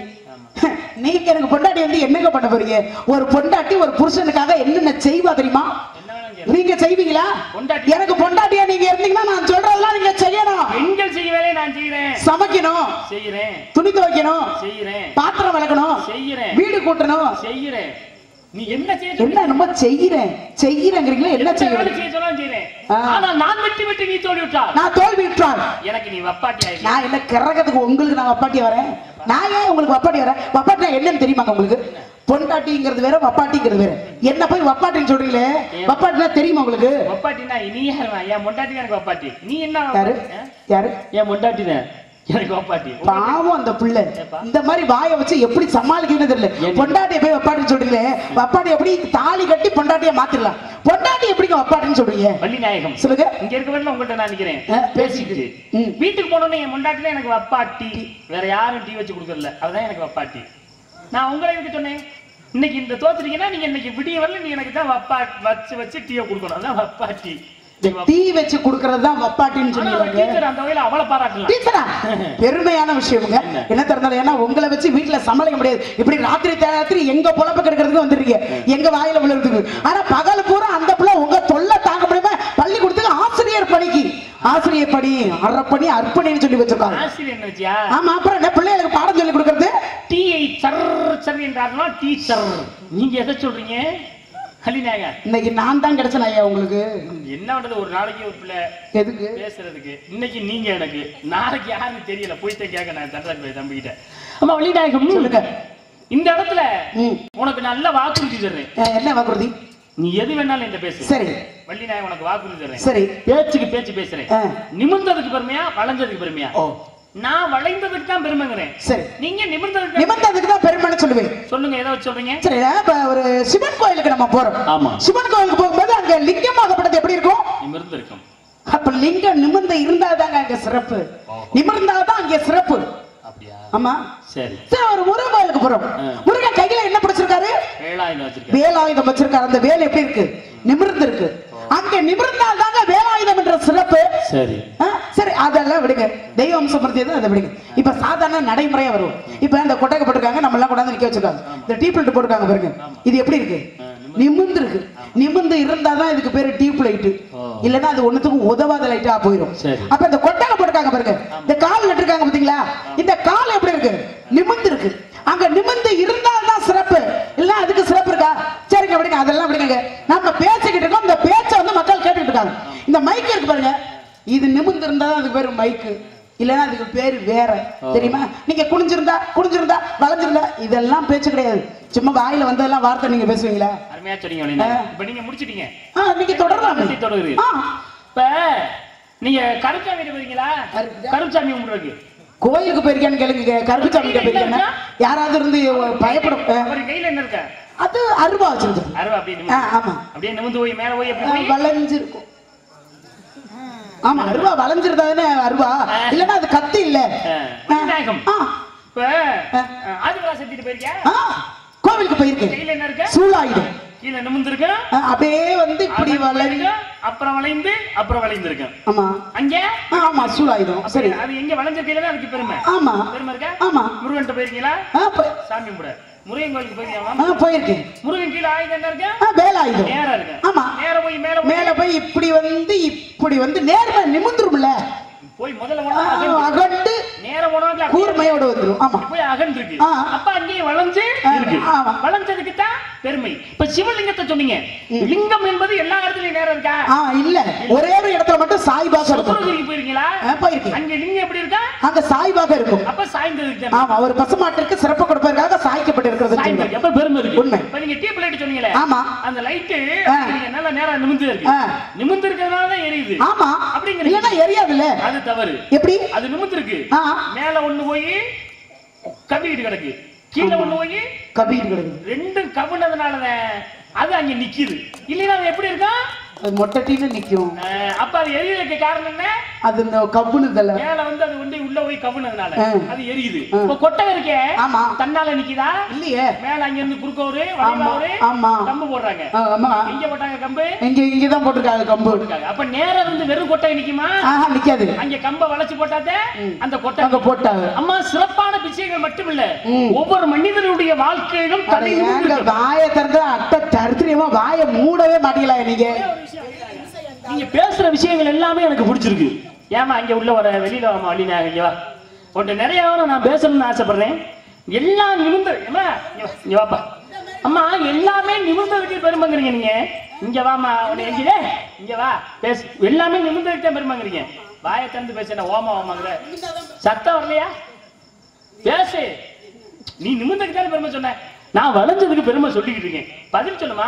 நீங்க எனக்கு பொண்டாட்டி வந்து என்னங்க பண்ண போறீங்க ஒரு பொண்டாட்டி ஒரு புருஷனுக்காக என்னென்ன செய்வா தெரியுமா என்ன வேணாலும் கேளு. நீங்க செய்வீங்களா பொண்டாட்டி. எனக்கு பொண்டாட்டியா நீங்க இருந்தீங்கன்னா நான் சொல்றதெல்லாம் நீங்க செய்யணும் பெண்கள் செய்ய வேலையை நான் செய்யறேன் சமைக்கணும் செய்யறேன் துணி துவைக்கணும் செய்யறேன் பாத்திரம் விளக்கணும் செய்யறேன் வீடு கூட்டணும் செய்யறேன் நீ என்ன செய்ய என்ன சொல்றீங்க? நம்ம செய்யறேன் செய்யறேங்கிறீங்களா என்ன எந்த வேலை செய்யணும் செய்ய சொன்னாலும் செய்யறேன் ஆ. ஆனா நான் வெற்றி பெற்று நீ தோல்வியுற்றால் நான் தோல்வி விட்டுறான் எனக்கு நீ வப்பாட்டி ஆயிடுற நான் என்ன கிறகத்துக்கு உங்களுக்கு நான் வப்பாட்டி வரேன் நான் ஏன் உங்களுக்கு வப்பாட்டி வரேன் வப்பாட்டினா என்னன்னு தெரியுமாங்க உங்களுக்கு பொண்டாட்டிங்கிறது வேற வப்பாட்டிங்கிறது வேற என்ன போய் வப்பாட்டின்னு சொல்றீங்களே வப்பாட்டினா தெரியுமா உங்களுக்கு வப்பாட்டினா நீ யாருமா என் பொண்டாட்டி தான் எனக்கு வப்பாட்டி நீ என்ன யாரு வப்பாட்டி? ஆ? யாரு என் பொண்டாட்டி தான் எனக்கு வப்பாட்டி பாவம் அந்த புள்ள இந்த மாதிரி வாயை வச்சு எப்படி சமாளிக்கணும்னு தெரியல ஏன்? பொண்டாட்டிய போய் வப்பாட்டின்னு சொல்றீங்களே வப்பாட்டி எப்படி தாலி கட்டி பொண்டாட்டிய மாத்திரலாம் பொண்டாட்டி எப்படிங்க வப்பாட்டின்னு சொல்றீங்க வள்ளி நாயகம் சொல்லுங்க இங்க இருக்க வீட்டுல உங்கள்கிட்ட நான் நிக்கிறேன் ஆ, பேசிக்கிட்டு ம். வீட்டுக்கு போனோடனே என் முண்டாட்டி தான் எனக்கு வப்பாட்டி வேற யாரும் டீ வச்சு கொடுக்கறதில்ல அவதான் எனக்கு வப்பாட்டி நான் உங்களை எதுக்கு சொன்னேன் இன்னைக்கு இந்த தோத்துட்டீங்கன்னா நீங்க இன்னைக்கு விடிய வரல நீ எனக்கு தான் வப்பா வச்சு வச்சு டீயை கொடுக்கணும் அதான் வப்பாட்டி நீங்க வப்பா- டீ வச்சு குடுக்கறது தான் வப்பாட்டின்னு ஆனா ஒரு சொல்லுவாங்க டீச்சர் அந்த வகையில அவளை பாராட்டலாம் டீச்சரா பெருமையான விஷயமுங்க என்ன திறந்தாலும் ஏன்னா உங்களை வச்சு வீட்டுல சமாளிக்க முடியாது இப்படி ராத்திரி ராத்திரி எங்க பொழப்பு கெடுக்கிறதுக்கு வந்துருக்கீங்க எங்க வாயில விழுறதுக்கு ஆனா பகல் பூரா அந்த பிள்ளை உங்க தொல்லை தாங்க முடியாம பள்ளிக்கூடத்துக்கு ஆசிரியர் பணிக்கு ஆசிரியர் பணி அறப்பணி அர்ப்பணின்னு சொல்லி வச்சிருக்காங்க ஆசிரியர் என்ன வச்சியா ஆமா அப்புறம் என்ன பிள்ளைகளுக்கு பாடம் சொல்லி கொடுக்கறது டீயை சர் சர் என்றார்களா டீச்சர் நீங்க எதை சொல்றீங்க ஹலிநாயகா இன்னைக்கு நான் தான் கிடைச்சேன் ஐயா உங்களுக்கு என்ன பண்றது ஒரு நாளைக்கு ஒரு பிள்ளை எதுக்கு பேசுறதுக்கு இன்னைக்கு நீங்க எனக்கு நாளைக்கு யாருன்னு தெரியல போயிட்டு கேட்க நான் தண்டராஜ் போய் தம்பிக்கிட்ட அம்மா வள்ளிநாயகம் சொல்லுங்க இந்த இடத்துல ம். உனக்கு நல்ல வாக்குறுதி தர்றேன் அஹ், என்ன வாக்குறுதி நீ எது வேணாலும் என்கிட்ட பேசு சரி வள்ளிநாயகம் உனக்கு வாக்குறுதி தர்றேன் சரி பேச்சுக்கு பேச்சு பேசுறேன் ஆ. நிமிர்ந்ததுக்கு பெருமையா வளைஞ்சதுக்கு பெருமையா ஓ நான் வளைந்ததுக்கு தான் பெருமைங்கிறேன் சரி நீங்க நிமிர்ந்ததுக்கு நிபந்ததுக்கு தான் பெருமைன்னு சொல்லுவேன் சொல்லுங்க ஏதோ சொல்றீங்க சரி இப்ப ஒரு சிவன் கோயிலுக்கு நம்ம போறோம் ஆமா. சிவன் கோயிலுக்கு போகும்போது அங்க லிங்கமாகப்பட்டது எப்படி இருக்கும் நிமிர்ந்து இருக்கும் அப்ப லிங்கம் நிமிர்ந்து இருந்தாதாங்க அங்க சிறப்பு நிமிர்ந்தாதான் அங்க சிறப்பு அப்படியா ஆமா சரி சரி ஒரு முருகன் கோயிலுக்கு போறோம் ஆ. முருகன் கையில என்ன பிடிச்சிருக்காரு வேளாயுதம் வச்சிருக்கேன் வேலாயுதம் வச்சிருக்காரு அந்த வேல் எப்படி இருக்கு நிமிர்ந்து இருக்கு அங்க நிமிர்ந்தால் தாங்க வேலாயுதம் என்ற சிறப்பு சரி ஆ, சரி அதெல்லாம் விடுங்க தெய்வ அம்சம் படுத்தியது அதை விடுங்க இப்ப சாதாரண நடைமுறையா வரும் இப்ப இந்த கொட்டகை போட்டிருக்காங்க நம்ம எல்லாம் கொண்டாந்து நிக்க வச்சிருக்காங்க இந்த டீ பிளேட் போட்டிருக்காங்க பாருங்க இது எப்படி இருக்கு நிமிர்ந்து இருக்கு நிமிர்ந்து இருந்தாதான் இதுக்கு பேரு டீ பிளேட் ஓ. இல்லன்னா அது ஒண்ணுத்துக்கும் உதவாத லைட்டா போயிடும் சரி. அப்ப இந்த கொட்டகை போட்டிருக்காங்க பாருங்க இந்த கால் நட்டிருக்காங்க பாத்தீங்களா இந்த கால் எப்படி இருக்கு நிமிர்ந்து இருக்கு அங்க நிமிர்ந்து இருந்தால்தான் சிறப்பு இல்ல அதுக்கு சிறப்பு இருக்கா சரிங்க விடுங்க அதெல்லாம் விடுங்க நம்ம பேசிக்கிட்டு இருக்கோம் இந்த பேச்சை வந்து மக்கள் கேட்டுக்கிட்டு இருக்காங்க இந்த மைக் இருக்கு பாருங்க இது நிமிர்ந்து இருந்தா தான் அதுக்கு பேரு மைக்கு இல்லைன்னா அதுக்கு பேரு வேற தெரியுமா நீங்க குனிஞ்சிருந்தா குனிஞ்சிருந்தா வளைஞ்சிருந்தா இதெல்லாம் பேச்சு கிடையாது சும்மா வாயில வந்ததெல்லாம் வார்த்தை நீங்க பேசுவீங்களா அருமையா சொன்னீங்க வள்ளிநாயகம். இப்ப நீங்க முடிச்சிட்டீங்க ஆ நீங்க தொடரலாம் பத்தி தொடருது ஆ இப்ப நீங்க கருச்சாமி போறீங்களா கருச்சாமி கும்பிடுறதுக்கு கோயிலுக்கு போயிருக்கேன்னு கேளுங்க கருப்புச்சாமி கிட்ட போயிருக்கேன் யாராவது இருந்து பயப்படும் ஆ, அவர் கையில என்ன இருக்க அது அருவா வச்சிருக்கு அருவா அப்படியே ஆ, நிமிர்ந்து- ஆமா அப்படியே நிமிந்து போய் மேல போய் ஆ, எப்படி போய் வளைஞ்சிருக்கும் ஆமா அருவா வளைஞ்சிருந்தானே அருவா இல்லன்னா அது கத்தி இல்ல ஆ, விநாயகம். ஆ, இப்ப ஆதிபரா செஞ்சுட்டு போயிருக்கியா ஆ, கோவிலுக்கு போயிருக்கேன் கையில என்ன இருக்க சூழாயுதம் கீழே நிமிர்ந்திருக்கேன் அஹ், அப்படியே வந்து இப்படி வளைஞ்சு அப்புறம் வளைந்து அப்புறம் வளைந்திருக்கேன் ஆமா அங்க ஆ, ஆமா சூழாயுதம் சரி அது எங்க வளைஞ்சிருக்கையில தான் அதுக்கு பெருமை ஆமா பெருமை இருக்கா ஆமா முருகன் போயிருக்கீங்களா ஆ, போய்- சாமி கும்பிட முருகன் கோயிலுக்கு ஆ, போயிருக்கீங்களா போயிருக்கேன் முருகன் கீழே ஆயுதம் என்ன இருக்கு ஆ, வேலாயுதம் நேரா இருக்கு ஆமா நேரா போய் மேல போய் மேல போய் இப்படி வந்து இப்படி வந்து நேர்மை நிமிந்துரும்ல போய் முதல்ல ஆ, போனா அகன்று. அகண்டு நேரா போனா கூர்மையோட வந்துரும் ஆமா போய் அகன்று இருக்கு ஆ. அப்ப அங்கேயே வளைஞ்சு ஆ, இருக்கு ஆமா. வளைஞ்சதுக்கு தான் பெருமை இப்ப சிவலிங்கத்தை சொன்னீங்க லிங்கம் என்பது எல்லா இடத்துலயும் நேரம் இருக்கா ஆ இல்ல ஒரே ஒரு இடத்துல மட்டும் சாய்பாக இருக்கும் சுத்தரகிரிக்கு போயிருக்கீங்களா ஆ, போயிருக்கேன் அங்க லிங்கம் எப்படி இருக்கா அங்க சாய்பாக இருக்கும் அப்ப சாய்ந்ததுக்கு தான் ஆமா ஒரு பசுமாட்டிற்கு சிறப்பு கொடுப்பதற்காக சாய்க்கப்பட்டிருக்கிறது சாய்ந்தது அப்ப பெருமை இருக்கு உண்மை. இப்ப நீங்க டீப் லைட் சொன்னீங்களே ஆமா. அந்த லைட் ஆ. நீங்க நல்ல நேரா நிமிர்ந்து இருக்கு ஆ. நிமிர்ந்து இருக்கிறதுனால தான் எரியுது ஆமா அப்படிங்கிறீங்க. இல்லன்னா எரியாதுல்ல அது தவறு எப்படி அது நிமிர்ந்து இருக்கு ஆ. மேல ஒண்ணு போய் கவிக்கிட்டு கிடக்கு கீழே ஒண்ணு போய் கபீர் கிடக்குது ரெண்டும் கவுனதுனாலதான் அது அங்க நிக்குது இல்லைன்னா அது எப்படி இருக்கும் அது மொட்டட்டின்னு நிக்கும் அஹ், அப்ப அது எரியறதுக்கு காரணம் என்ன அது இந்த கப்புனுதல்ல மேல வந்து அது வந்து உள்ள போய் கவுனதுனால ஆ. அது எரியுது ஆ. இப்ப கொட்டை இருக்கே ஆமா. தன்னால நிக்குதா இல்லையே மேல அங்க இருந்து குறுக்க ஒரு ஆமா, வளைவா ஒரு ஆமா. கம்பு போடுறாங்க ஆ, ஆமா எங்க போட்டாங்க கம்பு இங்க இங்கதான் போட்டிருக்காங்க கம்பு போட்டுருக்காங்க அப்ப நேரா வந்து வெறும் கொட்டை நிக்குமா ஆஹா நிக்காது அங்க கம்ப வளைச்சு போட்டாதே அந்த கொட்டை அங்க போட்டாங்க அம்மா சிறப்பான விஷயங்கள் மட்டுமில்ல ம். ஒவ்வொரு மனிதனுடைய வாழ்க்கையிலும் அட தலை ஏங்க நிமிர்ந்திருக்கு. வாயை திறந்து அட்டை தரித்திரியமா வாயை மூடவே மாட்டீங்களா நீங்க நீங்க பேசுற விஷயங்கள் எல்லாமே எனக்கு பிடிச்சிருக்கு ஏமா அங்க உள்ள வர வெளியில வாமா வழினா இங்க வா உன்ட்ட நிறைய வாரம் நான் பேசணும்னு ஆசைப்படுறேன் எல்லாம் நிமிர்ந்து ஏம்மா, இங்க வா, இங்க வாப்பா அம்மா எல்லாமே நிமிர்ந்ததுக்கு பெருமைங்கிறீங்க நீங்க இங்க வாமா உன்னை எங்கே இங்க வா பேசு எல்லாமே நிமிர்ந்ததுக்கு தான் பெருமைங்கிறீங்க வாயை திறந்து பேச என்ன ஓமா ஓமாங்கிற சத்தம் வரலையா பேசு நீ நிமிர்ந்ததுக்கு தானே பெருமை சொன்ன நான் வளைஞ்சதுக்கு பெருமை சொல்லிக்கிட்டு இருக்கேன் பதில் சொல்லுமா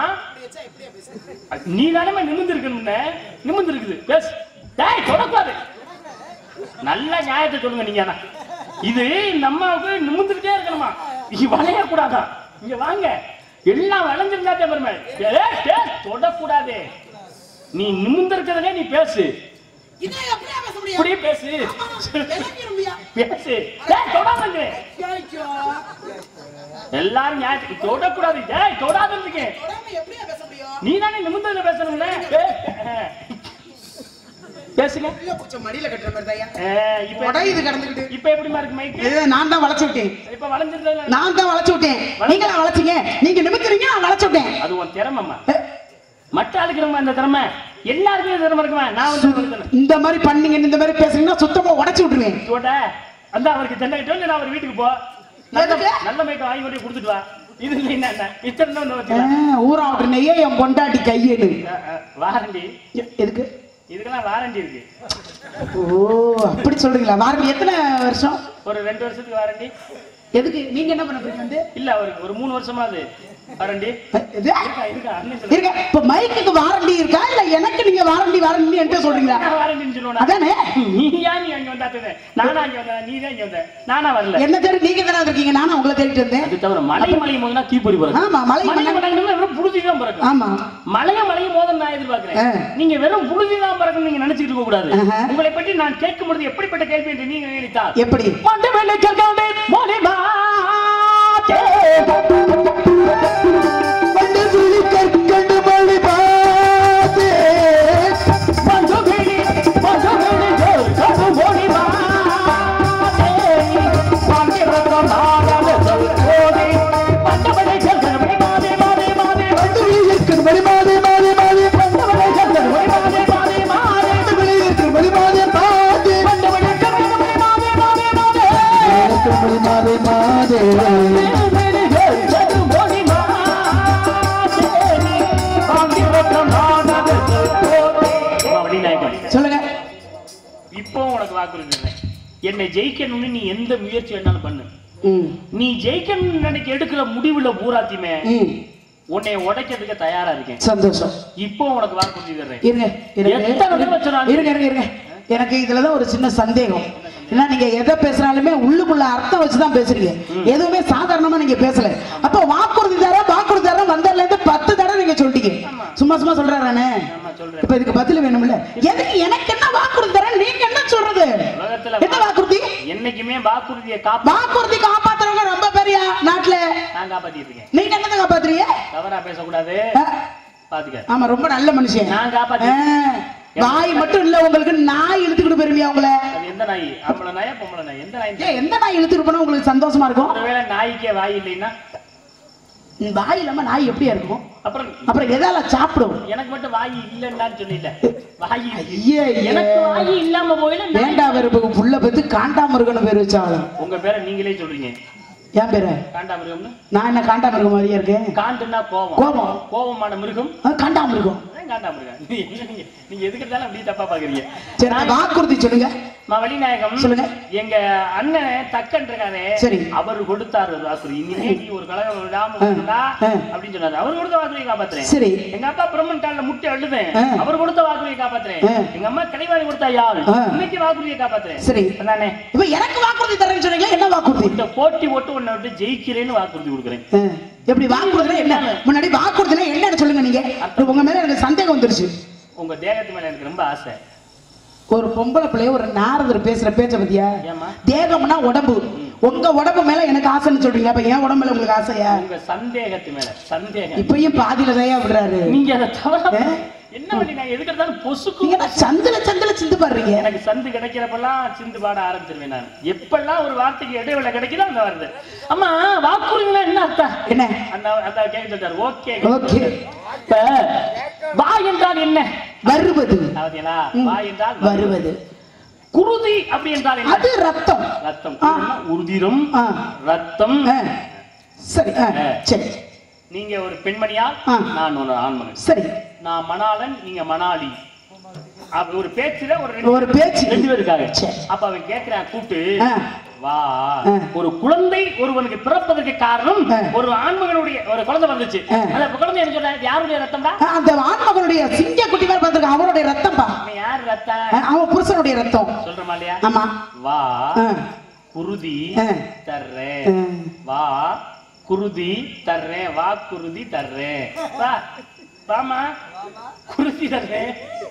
நீ தானே நிமிர்ந்து இருக்கணும்னு நிமிர்ந்து இருக்குது பேசு டேய் தொடக்கூடாது நல்ல நியாயத்தை சொல்லுங்க நீங்க ஆனா இது இந்த அம்மாவுக்கு நிமிர்ந்துகிட்டே இருக்கணுமா நீ வளைய கூடாதா இங்க வாங்க எல்லாம் வளைஞ்சிருந்தா தான் பெருமை ஏய், டேய், தொடக்கூடாதே நீ நிமிர்ந்து இருக்கிறதே நீ பேசு இதை எப்படியா பேச முடியும்? இப்படியே பேசு இலக்கியம்யா. பேசு டேய், தொடாதங்க ஐயோ, எல்லாரும் நியாயத்துக்கு தொடக்கூடாது டேய் தொடாதீங்க உடம்பு எப்படியா பேச முடியும்? நீ தானே நிமிர்ந்ததுல பேசணும்ல பே- பேசுங்க ஐயோ, கொஞ்சம் மடியில கட்டுற மாதிரி தான்யா. அஹ், இப்ப உடையுது கிடந்துக்கிட்டு இப்ப எப்படிமா இருக்கு மைக்கு இது நான் தான் வளைச்சு விட்டேன் இப்ப வளைஞ்சிருந்ததுல நான் தான் வளைச்சு விட்டேன் நீங்க தான் வளைச்சீங்க நீங்க நிமித்துறீங்க நான் வளைச்சு விட்டேன் அது உன் திறமைம்மா மற்ற ஆளுக்கு நம்ம அந்த திறமை எல்லாருக்குமே திறமை இருக்குமா நான் வந்து கொடுத்தேன் இந்த மாதிரி பண்ணீங்க இந்த மாதிரி பேசுறீங்கன்னா சுத்தமா உடைச்சு விட்டுருவேன் சோட்ட அந்த அவருக்கு தென்னை கிட்ட வந்து நான் அவர் வீட்டுக்கு போ நல்ல எதுக்கு? நல்ல மைக்க வாங்கி கொண்டு போய் கொடுத்துட்டு வா இது இல்லைன்னா என்ன இத்தனை ஒண்ணு வச்சுக்க ஆ, ஊரா விட்டு நெய்யே என் பொண்டாட்டி கையேடு வாரண்டி எ- எதுக்கு இதுக்கெல்லாம் வாரண்டி இருக்கு ஓ அப்படி சொல்றீங்களா வாரண்டி எத்தனை வருஷம் ஒரு ரெண்டு வருஷத்துக்கு வாரண்டி எதுக்கு நீங்க என்ன பண்ண போறீங்க வந்து இல்ல அவருக்கு ஒரு மூணு வருஷமா அது வாரண்டி இது இருக்கா இருக்கா அண்ணன் சொல்லுங்க இருங்க இப்ப மைக்குக்கு வாரண்டி இருக்கா இல்ல எனக்கு நீங்க வாரண்டி வாரண்டி என்கிட்ட சொல்றீங்களா வாரண்டின்னு சொல்லுவேன் அதானே நீ ஏன் நீ அங்க வந்தாத்தது நானா அங்க வந்தேன் நீ தான் இங்க வந்த நானா வரல என்ன தேடி நீங்க தானே இருக்கீங்க நானும் உங்களை தேடிட்டு வந்தேன் அது தவிர மலை மலையும் போதுனா தீப்பொறி பிறகு ஆமா மலை மலை மலை மலையும் வெறும் புழுதி தான் பிறக்கும் ஆமா மலைய மலையும் மோதல் நான் எதிர்பார்க்கிறேன் ஆ. நீங்க வெறும் புழுதி தான் பிறக்கும் நீங்க நினைச்சிட்டு இருக்க கூடாது ஆஹா. உங்களை பற்றி நான் கேட்கும் பொழுது எப்படிப்பட்ட கேள்வி என்று நீங்க நினைத்தால் எப்படி மண்டு வெள்ளை கற்காண்டே மொழிமா பண்டு விழி கற்கண்டு மொழி பாதே மஞ்சு கிளி மஞ்சு கிளி ஜோர் கடு மொழிமா பாண்டிரத்தம் நாகல சொல் கோடி மண்டு வெள்ளை கற்காண்டே மாதே மாதே மாதே பண்டு விழி கற்கண்டு மொழி மாதே மாதே மாதே மண்டு வெள்ளை கற்காண்டே மாதே மாதே மாதே பண்டு விழி கற்கண்டு மொழி மாதே பாதே மண்டு வெள்ளை கற்காண்டே மாதே மாதே மாதே கற்கண்டு மொழி மாதே மாதே சொல்லுங்க இப்போ உனக்கு வாக்குறுதி என்னை ஜெயிக்கணும்னு நீ எந்த முயற்சி வேணாலும் பண்ணு ம் நீ ஜெயிக்கணும்னு நினைக்க எடுக்கிற முடிவுல பூராத்தியுமே ம் உன்னை உடைக்கிறதுக்கு தயாரா இருக்கேன் சந்தோஷம் இப்போ உனக்கு வாக்குறுதி தர்றேன் இருங்க இருங்க எத்தனை தடவை சொன்னாலும் இருங்க இருங்க இருங்க எனக்கு இதுலதான் ஒரு சின்ன சந்தேகம் ஏன்னா நீங்க எதை பேசுனாலுமே உள்ளுக்குள்ள அர்த்தம் வச்சுதான் பேசுறீங்க எதுவுமே சாதாரணமா நீங்க பேசல அப்ப வாக்குறுதி தர வாக்குறுதி தர வந்ததுல இருந்து பத்து தடவை நீங்க சொல்லிட்டீங்க சும்மா சும்மா சொல்றானே ஆமா சொல்றேன் இப்ப இதுக்கு பதில் வேணும்ல எதுக்கு எனக்கு என்ன வாக்குறுதி தர நீங்க என்ன சொல்றது உலகத்துல என்ன வாக்குறுதி என்னைக்குமே வாக்குறுதியை காப்பா வாக்குறுதி காப்பாத்துறவங்க ரொம்ப பெரிய நாட்டுல நான் நான் காப்பாத்திட்டு இருக்கேன் நீங்க என்னத்தை காப்பாத்துறீங்க தவறா பேசக்கூடாது ஆ, பாத்துக்க ஆமா ரொம்ப நல்ல மனுஷன் நான் காப்பாத்தி ஆ, வாய் மட்டும் இல்ல உங்களுக்கு நாய் இழுத்துக்கிட்டு போயிருவியா உங்களை அது எந்த நாய் ஆம்பளை நாயா பொம்பளை நாய் எந்த நாய் ஏன் எந்த நாய் இழுத்துட்டு போனா உங்களுக்கு சந்தோஷமா இருக்கும் ஒருவேளை நாய்க்கே வாய் இல்லைன்னா ம், வாய் இல்லாம நாய் எப்படியா இருக்கும் அப்புறம் அப்புறம் எதால சாப்பிடும் எனக்கு மட்டும் வாய் இல்லைன்னு சொல்லல வாய் இருக்கு. ஐயே, ஐயே. எனக்கு வாய் இல்லாம போயில வேண்டா வெறுப்புக்கு புள்ள பெத்து காண்டாமிருகன்னு பேர் வச்சாலும் உங்க பேரை நீங்களே சொல்றீங்க ஏன் பேரு காண்டாமிருகம்னு நான் என்ன காண்டாமிருகம் மாதிரியே இருக்கேன் காண்டுன்னா கோபம் கோபம். கோபமான மிருகம் ஆ, காண்டாமிருகம் அதான் காண்டாமிருகம் நீங்க நீங்க- நீங்க எதுக்கு இருந்தாலும் அப்படியே தப்பா பாக்குறீங்க சரி நான் வாக்குறுதி சொல்லுங்க மா வழிநாயகம் சொல்லுங்க. எங்க அண்ணன் தக்கன் இருக்காரே சரி. அவர் கொடுத்தாரு ஒரு வாக்குறுதி இனிமே நீ ஒரு கழகம் விடாம ஆ, இருந்தா ஆ. அப்படின்னு சொன்னாரு அவர் கொடுத்த வாக்குறுதியை காப்பாத்துறேன் சரி எங்க அப்பா பிரம்மன் காலில் முட்டி அழுதேன் ஆ. அவர் கொடுத்த வாக்குறுதியை காப்பாத்துறேன் ஆ. எங்க அம்மா கனிவாரி கொடுத்தா யாரு ஆ. இன்னைக்கு வாக்குறுதியை காப்பாத்துறேன் சரி. நானே இப்ப எனக்கு வாக்குறுதி தரேன்னு சொன்னீங்க என்ன வாக்குறுதி இந்த போட்டி போட்டு உன்னை விட்டு ஜெயிக்கிறேன்னு வாக்குறுதி கொடுக்குறேன் ஆ, எப்படி வாக்குறுதினா என்ன முன்னாடி வாக்குறுதினா என்னன்னு சொல்லுங்க நீங்க உங்க மேல எனக்கு சந்தேகம் வந்துருச்சு உங்க தேகத்து மேல எனக்கு ரொம்ப ஆசை ஒரு பொம்பளை பிள்ளைய ஒரு நாரதர் பேசுற பேச்ச பத்தியா ஏம்மா? தேகம்னா உடம்பு உங்க உடம்பு மேல எனக்கு ஆசைன்னு சொல்றீங்க அப்ப என் உடம்புல உங்களுக்கு ஆசையா உங்க சந்தேகத்து மேல சந்தேகம் இப்பயும் பாதியில தான் விடுறாரு நீங்க அதை தவறா ஆ? என்ன பண்ணி நான் எதுக்கு இருந்தாலும் பொசுக்கு நீங்க என்ன சந்தில சந்தில சிந்து பாடுறீங்க எனக்கு சந்து கிடைக்கிறப்பெல்லாம் சிந்து பாட ஆரம்பிச்சிருவேன் நான் எப்பெல்லாம் ஒரு வார்த்தைக்கு இடைவேளை கிடைக்குதோ அந்த வருது அம்மா வாக்குறுதினா என்ன அர்த்தம் என்ன அந்த அந்த கேட்க சொல்றாரு ஓகே ஓகே இப்ப வா என்றால் என்ன வருவது பாத்தீங்களா ம். வா என்றால் வருவது குருதி அப்படி என்றால் என்ன அது ரத்தம் ரத்தம் ஆ. குருதினா உருதிரும் ஆ. ரத்தம் ஆ. சரி ஆ, சரி நீங்க ஒரு பெண்மணியா ஆ. நான் ஒரு ஆண்மகன் சரி நான் மணாளன் நீங்க மணாலி அப்ப ஒரு பேச்சுல ஒரு ரெண்டு ஒரு பேச்சு ரெண்டு பேர் இருக்காங்க சரி. அப்ப அவன் கேக்குறான் கூப்பிட்டு ஆ. வா ஆ. ஒரு குழந்தை ஒருவனுக்கு பிறப்பதற்கு காரணம் ஆ. ஒரு ஆண்மகனுடைய ஒரு குழந்தை வந்துச்சு ஆ. அந்த குழந்தை என்ன சொல்ற யாருடைய ரத்தம் தான் ஆ, அந்த ஆண்மகனுடைய சிங்க குட்டி மாதிரி பார்த்திருக்க அவனுடைய ரத்தம் பா அவன் யார் ரத்தம் ஆ, அவன் புருஷனுடைய ரத்தம் சொல்றமா இல்லையா ஆமா வா ஆ. குருதி ஆ. தர்றேன் ஆ. வா குருதி தர்றேன் வா குருதி தர்றேன் வா வாமா குருதி தர்றேன்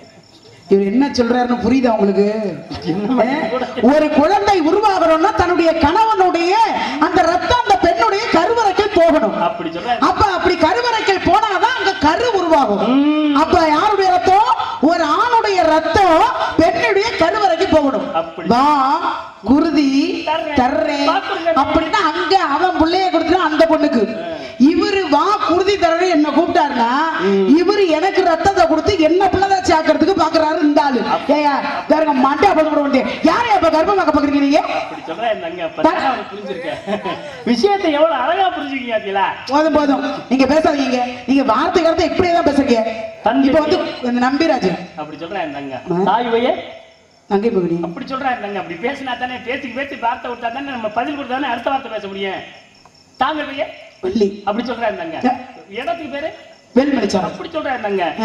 இவர் என்ன சொல்றாருன்னு புரியுதா உங்களுக்கு என்னம்மா ஆ? கூட? ஒரு குழந்தை உருவாகணும்னா தன்னுடைய கணவனுடைய அந்த ரத்தம் அந்த பெண்ணுடைய கருவறைக்கு போகணும் அப்படி சொல்ற அப்ப அப்படி கருவறைக்கு போனாதான் அங்க கரு உருவாகும் ம். அப்ப யாருடைய ரத்தம் ஒரு ஆணுடைய ரத்தம் பெண்ணுடைய கருவறைக்கு போகணும் அப்படி. வா குருதி தர்றேன். தர்றேன் பாத்துருங்க. அப்படின்னா அங்க அவன் பிள்ளைய கொடுத்துட்டு அந்த பொண்ணுக்கு இவரு வா குருதி தர்றேன் என்ன கூப்பிட்டாருன்னா இவரு எனக்கு ரத்தத்தை கொடுத்து என்ன பிள்ளைதான் சேர்க்கறதுக்கு பாக்குறாரு இந்த ஆளு ஏயா வேற மண்டே அப்ப கூட யாரை அப்ப கர்ப்பமாக்க பாக்குறீங்க நீங்க அப்படி சொல்ற இந்த அங்க பத்தா அவனுக்கு புரிஞ்சிருக்க விஷயத்தை எவ்வளவு அழகா புரிஞ்சுக்கீங்க பாத்தீங்களா போதும் போதும் நீங்க பேசாதீங்க நீங்க வார்த்தை கருத்தை இப்படியே தான் பேசுறீங்க தந்தை. இப்ப வந்து இந்த நம்பிராஜ் அப்படி சொல்றேன் இந்த அங்க ஆ. தாய் வையே நங்கை பகுடி அப்படி சொல்றேன் இந்த அங்க அப்படி பேசினா தானே பேச்சுக்கு பேச்சு வார்த்தை விட்டா தானே நம்ம பதில் கொடுத்தா தானே அடுத்த வார்த்தை பேச முடியும் தாங்க வையே பள்ளி அப்படி சொல்றேன் இந்த அங்க ஆ. இடத்துக்கு பேரு வேல்மணிச்சாரம் அப்படி சொல்றேன் இந்த அங்க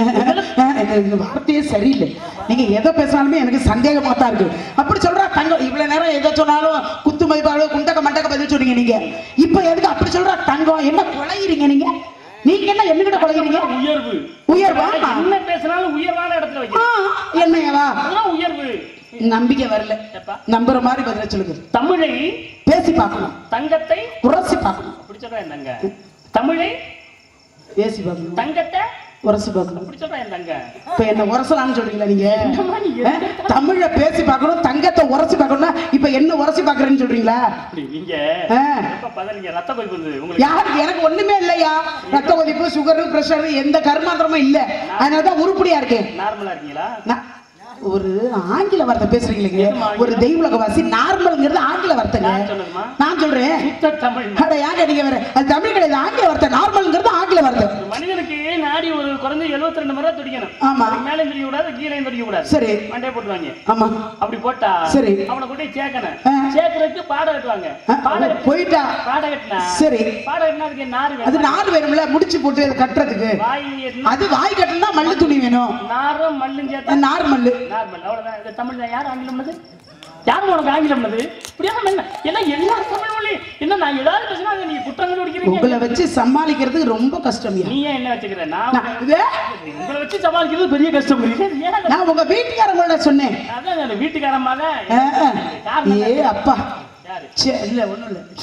இந்த வார்த்தையே சரியில்லை நீங்க எதை பேசினாலுமே எனக்கு சந்தேகமா தான் இருக்கு அப்படி சொல்றா தங்கம் இவ்வளவு நேரம் எதை சொன்னாலும் குத்து மதிப்பாளோ குண்டக்க மண்டக்க பதில் சொன்னீங்க நீங்க இப்ப எதுக்கு அப்படி சொல்றா தங்கம் என்ன குலையிறீங்க நீங்க நீங்க என்ன என்னகிட்ட குலையிறீங்க உயர்வு உயர்வா? என்ன பேசினாலும் உயர்வான இடத்துல ஆ, வைக்கணும் என்னையவா அதுதான் உயர்வு நம்பிக்கை வரல எப்பா? நம்புற மாதிரி பதில சொல்லுங்க தமிழை பேசி பார்க்கணும் தங்கத்தை உரசி பார்க்கணும் அப்படி சொல்றேன் இந்த அங்க தமிழை பேசி பார்க்கணும் தங்கத்தை உரசி பார்க்கணும் அப்படி சொல்றேன் இந்த அங்க இப்ப என்ன உரசலாம்னு சொல்றீங்களா நீங்க என்னம்மா நீ அஹ், தமிழ பேசி பார்க்கணும் தங்கத்தை உரசி பார்க்கணும்னா இப்ப என்ன உரசி பார்க்கறேன்னு சொல்றீங்களா அப்படி நீங்க ஆ. எப்ப பதறீங்க ரத்த கொதிப்பு வந்து உங்களுக்கு யாருக்கு எனக்கு ஒண்ணுமே இல்லையா ரத்த கொதிப்பு சுகரு பிரஷர் எந்த கருமாந்திரமும் இல்ல அதனாலதான் உருப்படியா இருக்கேன் நார்மலா இருக்கீங்களா நான் ஒரு ஆங்கில வார்த்தை பேசுறீங்களே எதும்மா ஆங்கிலம்? ஒரு தெய்வலகவாசி நார்மல்ங்கிறது ஆங்கில வார்த்தைங்க யார் சொன்னதும்மா? நான் சொல்றேன் சுத்த தமிழ் அட யாங்க நீங்க வேற அது தமிழ் கிடையாது ஆங்கில வார்த்தை நார்மல்ங்கிறது ஆங்கில வார்த்தை ஒரு மனிதனுக்கு நாடி ஒரு குறைஞ்ச 72 ரெண்டு முறை துடிக்கணும் ஆமா. அதுக்கு மேலே துடிக்க கூடாது கீழே துடிக்க கூடாது சரி மண்டே போட்டுவாங்க ஆமா அப்படி போட்டா சரி. அவனை கொண்டு போய் சேர்க்கணும் ஆ. சேர்க்கறதுக்கு பாடம் கட்டுவாங்க அஹ், பாடம் கட்டு- போயிட்டா பாடம் கட்டினா சரி. பாடம் கட்டினா அதுக்கு நார் அது வேணும் நார் வேணும்ல முடிச்சு போட்டு அதை கட்டுறதுக்கு வாய் எட்டுனா அது வாய் கட்டணும்னா மல்லு துணி வேணும் நாரும் மல்லும் சேர்த்தா நார்மல் நார்மல் அவ்வளவுதான் இது தமிழ்ல யார் ஆங்கிலம் பண்ணது யார் உனக்கு ஆங்கிலம் பண்ணது இப்படியா என்ன ஏன்னா எல்லா தமிழ் மொழி என்ன நான் ஏதாவது பேசினா அதை நீங்க குற்றம் கண்டுபிடிக்கிறீங்க உங்களை வச்சு சமாளிக்கிறதுக்கு ரொம்ப கஷ்டம் நீ ஏன் என்ன வச்சுக்கிற நான் நான் இதே, உங்களை வச்சு சமாளிக்கிறது பெரிய கஷ்டம் புரியுது ஏன் அதை- நான் உங்க வீட்டுக்காரங்களோட சொன்னேன் அதான் அந்த வீட்டுக்காரம்மா தான் அஹ், அஹ். காரணம் ஏ அப்பா யாரு சே இல்ல ஒண்ணும் இல்ல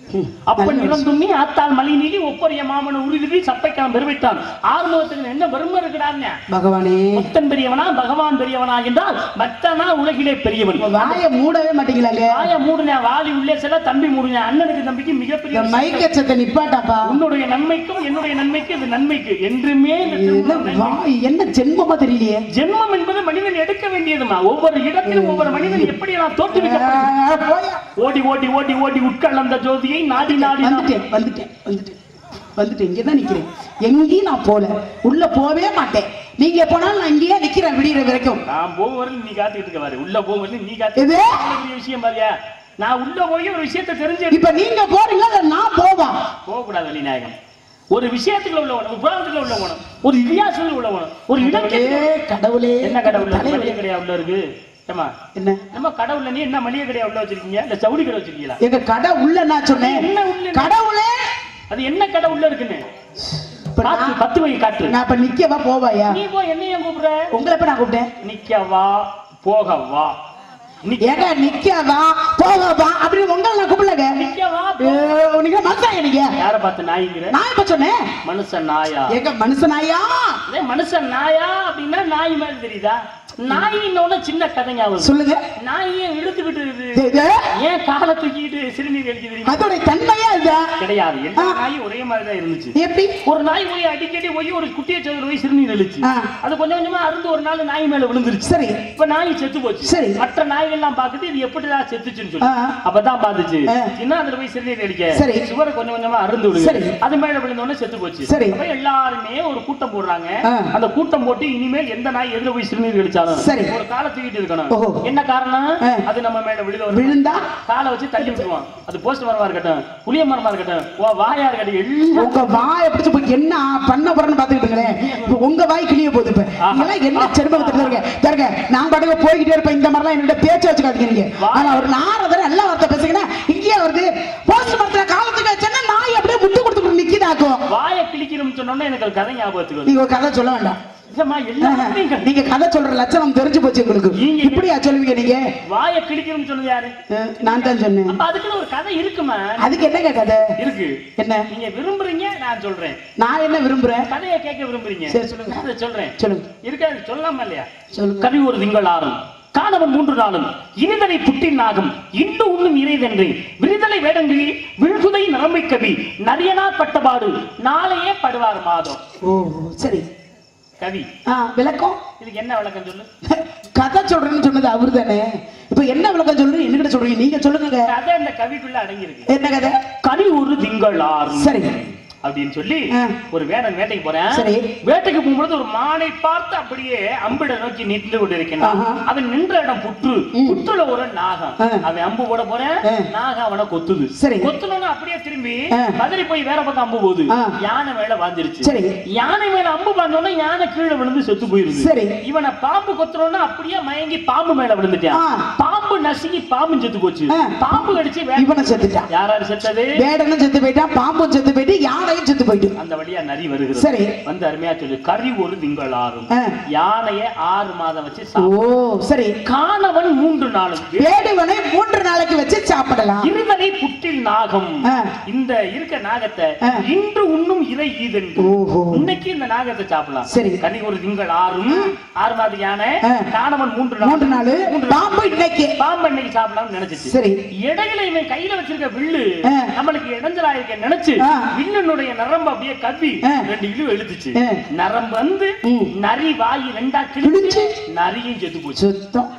அப்பன் நல்ல இறந்தும்மி ஆத்தாள் மலி நீலி ஒப்பரிய மாமன உறுதி சப்பைக்கான் பெருவிட்டான் ஆறுமுகத்துக்கு என்ன பெருமை இருக்கிறாங்க பகவானே பக்தன் பெரியவனா பகவான் பெரியவனா என்றால் பக்தனா உலகிலே பெரியவன் வாயை மூடவே மாட்டீங்களாங்க வாய மூடுனே வாலி உள்ளே செல்ல தம்பி மூடுனே அண்ணனுக்கு தம்பிக்கு மிகப்பெரிய இந்த மைக்கச்சத்தை நிப்பாட்டாப்பா உன்னுடைய நன்மைக்கும் என்னுடைய நன்மைக்கும் இது நன்மைக்கு என்றுமே இந்த என்ன திருமணம் நன்மை. வாய் என்ன ஜென்மமா தெரியலையே ஜென்மம் என்பது மனிதன் எடுக்க வேண்டியதுமா ஒவ்வொரு இடத்திலும் ஒவ்வொரு மனிதன் எப்படி எல்லாம் தோற்றுவிக்கப்படும் ஆ, போயா. ஓடி ஓடி ஓடி ஓடி உட்கலந்த ஜோதியை நாடி நாடி நாம் வந்துட்டேன் வந்துட்டேன் வந்துட்டேன் வந்துட்டேன் இங்கே தான் நிக்கிறேன் எங்கேயும் நான் போல உள்ள போவே மாட்டேன் நீங்க போனாலும் நான் இங்கேயே நிக்கிறேன் விடிகிற வரைக்கும் நான் போகும் வரைக்கும் நீ காத்துக்கிட்டு இருக்க பாரு உள்ள போகும் வரைக்கும் நீ காத்து எது? பெரிய விஷயம் பாரியா நான் உள்ள போய் ஒரு விஷயத்தை தெரிஞ்சு இப்ப நீங்க போறீங்களா இல்ல நான் போவா போக கூடாது வெளிநாயகம் ஒரு விஷயத்துக்குள்ள உள்ள உணவு புராணத்துக்குள்ள உள்ள உணவு ஒரு இதிகாசத்துல உள்ள உணவு ஒரு இடத்துல கடவுளே என்ன கடவுள் தலைவலி. மளிகை கடையா உள்ள இருக்கு ஏமா என்ன நம்ம கடவுள்ல நீ என்ன மளிகை கடையா உள்ள வச்சிருக்கீங்க இல்ல சவுடி கடை வச்சிருக்கீங்களா எங்க கடை உள்ள நான் சொன்னேன் என்ன உள்ள? கடவுளே அது என்ன கடை உள்ள இருக்குன்னு இப்ப காத்து நான் பத்து வை காற்று நான் இப்ப நிக்கவா போவாயா நீ போ என்னைய கூப்பிடுற உங்களை இப்ப நான் கூப்பிட்டேன் நிக்க வா போக வா நிக்க ஏங்க நிக்கவா போகவா அப்படின்னு உங்களை நான் கூப்பிடலங்க நிக்க வா ஏ, நீங்க மனுஷன் நீங்க யார பார்த்து நாய்ங்கிற நான் இப்ப சொன்னேன் மனுஷன் நாயா ஏங்க மனுஷனாயா அதே மனுஷன் நாயா அப்படின்னா நாய் மாதிரி தெரியுதா நாயின்னொன்னு சின்ன கதை ஞாபகம் சொல்லுங்க நாயை இழுத்துக்கிட்டு இருக்குது இது- இது ஏன் காலை தூக்கிட்டு சிறுநீர் அடிக்க தெரியுமா அதோட தன்மையா இதா கிடையாது எல்லா ஆ. நாயும் ஒரே மாதிரி தான் இருந்துச்சு எப்படி ஒரு நாய் போய் அடிக்கடி போய் ஒரு குட்டியை சோதனை போய் சிறுநீர் அழிச்சு ஆ. அது கொஞ்சம் கொஞ்சமா அருந்து ஒரு நாள் நாய் மேல விழுந்துருச்சு சரி இப்ப நாய் செத்து போச்சு சரி. மற்ற நாய்கள் எல்லாம் பார்த்துட்டு இது எப்படிதான் செத்துச்சுன்னு சொல்லி ஆ. அப்பதான் பார்த்துச்சு ஆ. என்ன அதுல போய் சிறுநீர் அடிக்க சரி. சுவரை கொஞ்சம் கொஞ்சமா அருந்து சரி. விடுது அது மேல விழுந்த உடனே செத்து போச்சு சரி. அப்ப எல்லாருமே ஒரு கூட்டம் போடுறாங்க ஆ. அந்த கூட்டம் போட்டு இனிமேல் எந்த நாய் எதுல போய் சிறுநீர் அடிச்சாலும் சரி. ஒரு காலை தூக்கிட்டு இருக்கணும் ஓஹோ. என்ன காரணம் ஆ. அது நம்ம மேல விழுத வரும் விழுந்தா காலை வச்சு தள்ளி விட்டுருவான் அது போஸ்ட் மரமா இருக்கட்டும் புளிய மரமா இருக்கட்டும் ஓ வாயா இருக்கட்டும் எல்லாம் உங்க வாயை பிடிச்சு போய் என்ன பண்ண போறேன்னு பாத்துக்கிட்டுங்களேன் இப்ப உங்க வாய் கிளிய போகுது இப்ப இதெல்லாம் என்ன செருமகத்துல இருக்க தருங்க நான் பாட்டுக்கு போய்கிட்டே இருப்பேன் இந்த மாதிரிலாம் என்னோட பேச்ச வச்சுக்காதீங்க நீங்க ஆனா ஒரு நாரதர் நல்ல வார்த்தை பேசுங்கன்னா இங்கேயே வருது போஸ்ட் மரத்துல காலத்துக்கு வச்சேன்னா நாய் அப்படியே முட்டு கொடுத்துட்டு நிக்கிதாக்கும் வாயை கிழிக்கணும்னு சொன்னோன்னே எனக்கு ஒரு கதை ஞாபகத்துக்கு வருது நீங்க ஒரு கதை சொல்ல வேண்டாம் இல்லம்மா, எல்லாத்தையும் கதை. நீங்க கதை சொல்ற லட்சணம் தெரிஞ்சு போச்சு உங்களுக்கு நீங்க- இப்படியா சொல்லுவீங்க நீங்க வாயை கிழிக்கணும்னு சொன்னது யாரு அஹ், நான் தான் சொன்னேன் அப்ப அதுக்குன்னு ஒரு கதை இருக்குமா அதுக்கு என்னங்க கதை இருக்கு என்ன நீங்க விரும்புறீங்க நான் சொல்றேன் நான் என்ன விரும்புறேன் கதையை கேட்க விரும்புறீங்க சரி, சொல்லுங்க. நான் அதை சொல்றேன் சொல்லுங்க இருக்காது சொல்லலாமா இல்லையா சொல்லுங்க. கவி ஒரு திங்கள் ஆறும் காணவன் மூன்று நாளும் இனிதனை புட்டின் நாகம் இன்று உண்ணும் இறைதென்றே விரிதலை வேடங்கிழி விழுகுதை நரம்பை கவி நரியனா பட்டபாடு நாளையே படுவார் மாதம் ஓ சரி கவி ஆ விளக்கம் இதுக்கு என்ன விளக்கம் சொல்லு கதை சொல்றேன்னு சொன்னது அவரு தானே இப்ப என்ன விளக்கம் சொல்றீங்க என்கிட்ட சொல்றீங்க நீங்க சொல்லுங்க கதை இந்த கவிக்குள்ள அடங்கி இருக்கு என்ன கதை கனி ஒரு திங்கள் ஆறும் சரி அப்படின்னு சொல்லி ஆ. ஒரு வேடன் வேட்டைக்கு போறேன் சரி. வேட்டைக்கு போகும்போது ஒரு மானை பார்த்து அப்படியே அம்பிட நோக்கி நின்று கொண்டிருக்கின்றான் ஆஹா. அவன் நின்ற இடம் புற்று புற்றுல ஒரு நாகம் ஆ. அவன் அம்பு போட போறேன் ஆ. நாகம் அவனை கொத்துது சரி. கொத்துனோன்னு அப்படியே திரும்பி ஆ. பதறி போய் வேற பக்கம் அம்பு போகுது ஆ. யானை மேல வாஞ்சிருச்சு சரி. யானை மேல அம்பு பாஞ்சோன்னா யானை கீழே விழுந்து செத்து போயிருது சரி. இவனை பாம்பு கொத்துனோன்னா அப்படியே மயங்கி பாம்பு மேல விழுந்துட்டான் ஆ. பாம்பு நசுங்கி பாம்பு செத்து போச்சு ஆ. பாம்பு கடிச்சு வே- இவனை செத்துட்டான் யாராரு செத்தது வேடனும் செத்து போயிட்டான் பாம்பும் செத்து போயிட்டு யானையும் செத்து போயிட்டு அந்த வழியா நரி வருகிறது சரி. வந்து அருமையா சொல்லு கறி ஒரு திங்கள் ஆறும் ஆ. யானைய ஆறு மாதம் வச்சு ஓ சாப்பிடும் சரி காணவன் மூன்று நாளும் வேடுவனை மூன்று நாளைக்கு வச்சு சாப்பிடலாம் இருதலை புற்றில் நாகம் ஆ. இந்த இருக்க நாகத்தை ஆ. இன்று உண்ணும் இறை ஈதென்று ஓஹோ. இன்னைக்கு இந்த நாகத்தை சாப்பிடலாம் சரி. கனி ஒரு திங்கள் ஆறும் ஆறு மாத யானை ஆ. காணவன் மூன்று நாள் மூன்று நாள் பாம்பு இன்னைக்கு பாம்பு இன்னைக்கு சாப்பிடலாம்னு நினைச்சிச்சு சரி இடையில இவன் கையில வச்சிருக்க வில்லு ஆ. நம்மளுக்கு இடைஞ்சலா இருக்க நினைச்சு ஆ. வில்லுனுடைய நரம்பு அப்படியே கவ்வி ஆ. ரெண்டு இழு எழுத்துச்சு ஆ. நரம்பு வந்து ம். நரி வாயி ரெண்டா கிழிச்சு கிழிச்சு. நரியும் செத்து போச்சு சுத்தம்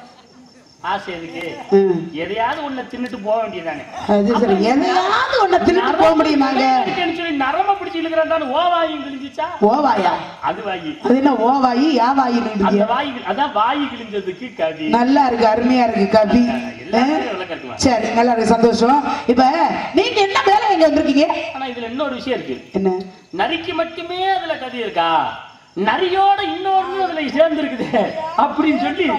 ஆசை எதுக்கு ம். எதையாவது ஒண்ணு தின்னுட்டு போக வேண்டியதானே அது சரி எதையாவது ஒண்ணு தின்னுட்டு போக முடியுமாங்க இருக்கேன்னு சொல்லி நரம்ப பிடிச்சு இழுக்கிறான் ஓ வாயும் கிழிஞ்சிச்சா ஓவாயா அது வாயி அது என்ன ஓவாயி யா வாயி அந்த வாயி அதான் வாயி கிழிஞ்சதுக்கு கவி நல்லா இருக்கு அருமையா இருக்கு கவி எல்லாத்தையும் விளக்கம் இருக்குமா? சரி நல்லா இருக்கு சந்தோஷம் இப்ப நீங்க என்ன வேலை எங்க வந்திருக்கீங்க ஆனா இதுல இன்னொரு விஷயம் இருக்கு என்ன நரிக்கு மட்டுமே அதுல கதி இருக்கா நரியோட இன்னொரு அதுல சேர்ந்து இருக்குது அப்படின்னு சொல்லி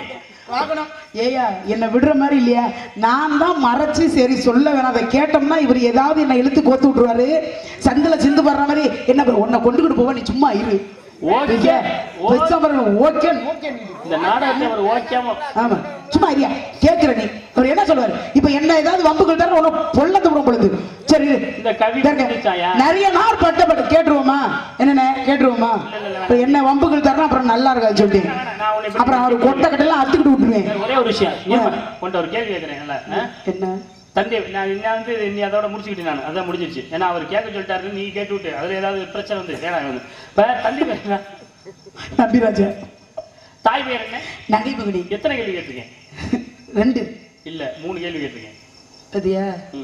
ஏயா என்ன விடுற மாதிரி இல்லையா நான் தான் மறைச்சு சரி சொல்ல வேணாம் அதை கேட்டோம்னா இவர் ஏதாவது என்ன இழுத்து கோத்து விட்டுருவாரு சந்தில சிந்து படுற மாதிரி என்ன bro, உன்னை கொண்டுகிட்டு போவ நீ சும்மா இரு ஓகே ஓ- பெருசாமர்கள் ஓகே இந்த நாடகத்தை அவர் ஓகேமோ ஆமா சும்மா ஐயா கேக்குற நீ அவர் என்ன சொல்லுவாரு இப்ப என்ன ஏதாவது வம்புகள் தர உன பொல்லத்து விடும் பொழுது சரி இரு. இந்த கவி இதற்கு பிடிச்சாயா? நிறைய நாள் பட்டப்பட்டு கேட்டுருவோமா என்னண்ணே கேட்டுருவோமா இப்ப என்ன வம்புகள் தரணும் அப்புறம் நல்லா இருக்காது சொல்லிட்டு நான் உன்னை பத்தி அப்புறம் அவர் கொட்டை கட்டெல்லாம் அத்துக்கிட்டு விட்டுருவேன் ஒரே ஒரு விஷயம் ஏம்மா, உன்கிட்ட ஒரு கேள்வி கேட்கிறேன் நல்லா ஆ? என்ன தந்தை நான் நான் வந்து நீ அதோட முடிச்சுக்கிட்டு நான் அதான் முடிஞ்சிருச்சு ஏன்னா அவர் கேட்க சொல்லிட்டாரு நீ கேட்டு விட்டு அதுல ஏதாவது பிரச்சனை வந்து வேணாம் வந்து இப்ப தந்தை பேர் என்ன? நம்பிராஜா தாய் பேர் என்ன நகை பகுடி எத்தனை கேள்வி கேட்டிருக்கேன் ரெண்டு இல்ல மூணு கேள்வி கேட்டிருக்கேன் அதியா ம்.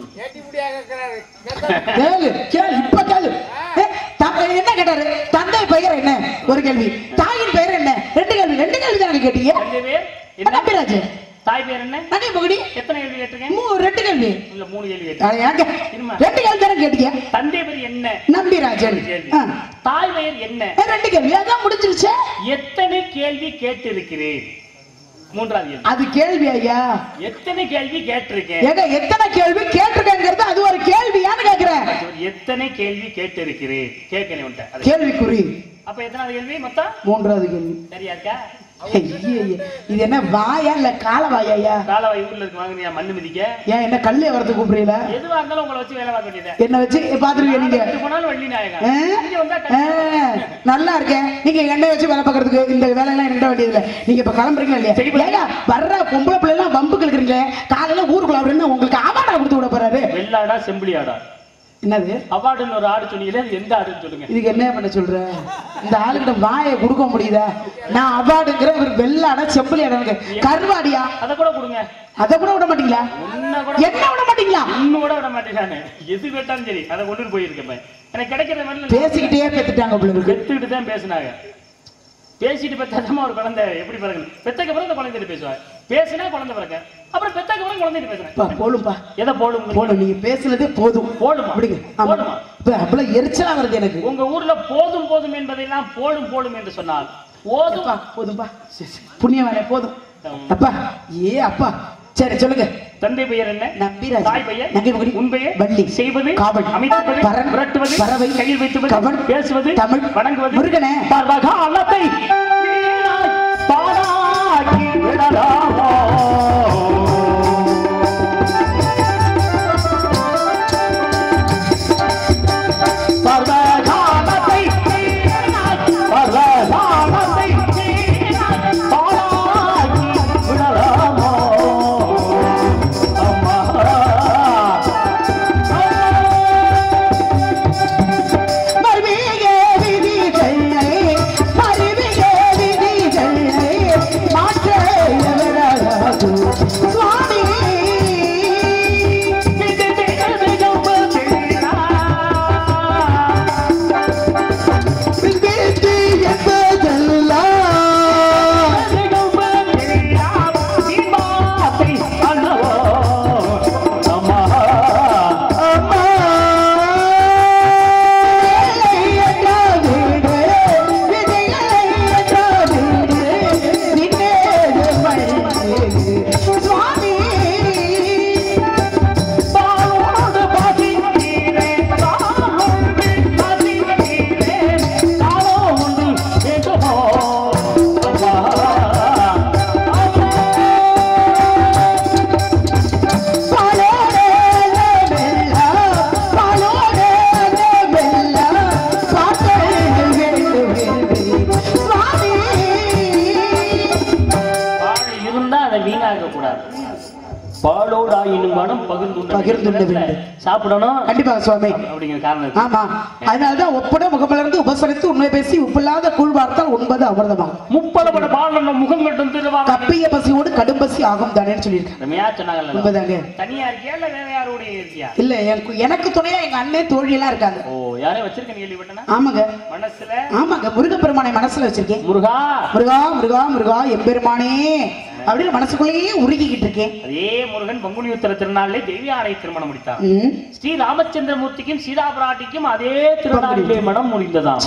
கேளு கேளு இப்ப கேளு ஏ, த- என்ன கேட்டாரு தந்தை பெயர் என்ன ஒரு கேள்வி தாயின் பெயர் என்ன ரெண்டு கேள்வி ரெண்டு கேள்வி தான் கேட்டீங்க தந்தை பேர் என்ன நம்பிராஜ் தாய் பேர் என்ன நகை பகுடி எத்தனை கேள்வி கேட்டிருக்கேன் மூ- ரெண்டு கேள்வி இல்ல மூணு கேள்வி கேட்டேன் அட, ஏங்க, இருமா. ரெண்டு கேள்வி தானே கேட்டீங்க தந்தை பேர் என்ன நம்பிராஜன் கேள்வி ஆ. தாய் பெயர் என்ன ஏ, ரெண்டு கேள்வி அதான் முடிஞ்சிருச்சு எத்தனை கேள்வி கேட்டிருக்கிறேன் மூன்றாவது கேள்வி அது கேள்வி ஐயா எத்தனை கேள்வி கேட்டிருக்கேன் ஏங்க எத்தனை கேள்வி கேட்டிருக்கேங்கிறது அது ஒரு கேள்வியான்னு கேக்குறேன் எத்தனை கேள்வி கேட்டிருக்கிறேன் கேட்கிறேன் உன்ட்ட அது. கேள்விக்குறி அப்ப எத்தனாவது கேள்வி மொத்தம் மூன்றாவது கேள்வி சரியா இருக்கா ஐயே, ஐயே. இது என்ன வாயா இல்ல கால வாயா காலவாய் ஊர்ல இருக்கு வாங்குனியா மண்ணு மிதிக்க ஏன் என்ன கல்லே வரது கூப்பிடுறீல எதுவா இருந்தாலும் உங்களை வச்சு வேலை பார்க்க வேண்டியது என்ன வச்சு பாத்துருவீங்க நீங்க போனாலும் வள்ளி நாயகம் ஆ? இங்க வந்தா ஆ, கண்டிப்பா. நல்லா இருக்கேன் நீங்க எண்ணெய் வச்சு வேலை பார்க்கறதுக்கு இந்த வேலையெல்லாம் என்கிட்ட வேண்டியது இல்ல நீங்க இப்ப கிளம்புறீங்களா இல்லையா சரி, இப்ப- ஏங்க வர்ற பொம்பளை பிள்ளை எல்லாம் வம்பு கிழக்குறீங்களே காலையில ஊருக்குள்ள அவர் என்ன உங்களுக்கு அவார்டா கொடுத்து விட போறாரு வெள்ளாடா செம்பிளி ஆடா என்னது அவார்டுன்னு ஒரு ஆடு சொன்னீங்களே அது எந்த ஆடுன்னு சொல்லுங்க இதுக்கு என்ன பண்ண சொல்ற இந்த ஆளுகிட்ட வாயை கொடுக்க முடியுதா நான் அவார்டுங்கிற ஒரு வெள்ளாடா செம்பலி அடனுங்க கருவாடியா அதை கூட கொடுங்க அதை கூட விட மாட்டீங்களா உன்னை கூட என்ன விட மாட்டீங்களா இன்னும் கூட விட மாட்டேன் நானு எது கேட்டாலும் சரி அதை கொண்டு போயிருக்கேன் எனக்கு கிடைக்கிற மாதிரி பேசிக்கிட்டே பெத்துட்டாங்க உங்களுக்கு பெத்துக்கிட்டு தான் பேசினாங்க பேசிட்டு பெத்தாதமா ஒரு குழந்தை எப்படி பிறகு பெத்தக்கு பிறகு அந்த குழந்தைகிட்ட பேசுவாங்க பேசினா குழந்தை பிறக்க அப்புறம் பெத்தக்கு பிறகு குழந்தைகிட்ட பா பேசுறேன் போலும்பா எதை போடும் போலும் நீங்க பேசுனதே போதும் போடுமா? அப்படிங்க ஆமா போடுமா? இப்ப அவ்வளவு எரிச்சலா வருது எனக்கு உங்க ஊர்ல போதும் போதும் என்பதெல்லாம் போடும் போடும் என்று சொன்னால் போதும் அப்பா போதும்பா புண்ணியவானே போதும் அப்பா ஏ அப்பா சரி சொல்லுங்க தந்தை பெயர் என்ன நம்பிராஜ் தாய் பெயர் நகைமகுடி உன் பெயர் வள்ளி செய்வது காவல் அமைப்பது பரன் விரட்டுவது பறவை கையில் வைத்துவது கவன் பேசுவது தமிழ் வணங்குவது முருகனே பர்வகாலத்தை வீணாய் பாழாக்கி விடலாமோ பர்வகாலத்தை வீணாய், பர்வகாலத்தை வீணாய் பாழாக்கி விடலாமோ அம்மா மருவிய விதிகளை மருவிய விதிகளை மாற்ற எவராது சுவாமி விதி என்பதெல்லாம் அம்மா இருந்தா அதை வீணாக்க கூடாது பாலோடாயினும் மனம் பகிர்ந்துண்ட பகிர்ந்துண்ண வேண்டும். சாப்பிடணும் கண்டிப்பா சுவாமி அப்படிங்கிற காரணம் இருக்கு. ஆமா அதனாலதான் ஒப்பட முகமலர்ந்து உபசரித்து உண்மை பேசி உப்பில்லாத கூழ் வார்த்தால் உண்பது அமிர்தமாகும் முப்பலப்பட பாலனும் முகம் கட்டும் திருவாரூர் கப்பிய பசியோடு கடும் பசி ஆகும் தானேன்னு சொல்லியிருக்கேன் ரம்யா சொன்னாங்கல்ல உண்மைதாங்க தனியா இருக்கியா இல்ல வேற யாரோட இருக்கியா இல்ல எனக்கு எனக்கு துணையா எங்க அண்ணன் தோழி எல்லாம் இருக்காங்க ஓ யாரையும் வச்சிருக்கேன் கேள்விப்பட்டனா ஆமாங்க மனசுல ஆமாங்க முருகப்பெருமானை மனசுல வச்சிருக்கேன் முருகா முருகா முருகா முருகா எம்பெருமானே அப்படின்னு மனசுக்குள்ளேயே உருகிக்கிட்டு இருக்கேன் அதே முருகன் பங்குனி உத்தர திருநாளிலே தேவி ஆணை திருமணம் முடித்தார் ம், ஸ்ரீ ராமச்சந்திரமூர்த்திக்கும் சீதா பிராட்டிக்கும் அதே திருநாளிலே மனம் முடிந்ததாம் சரி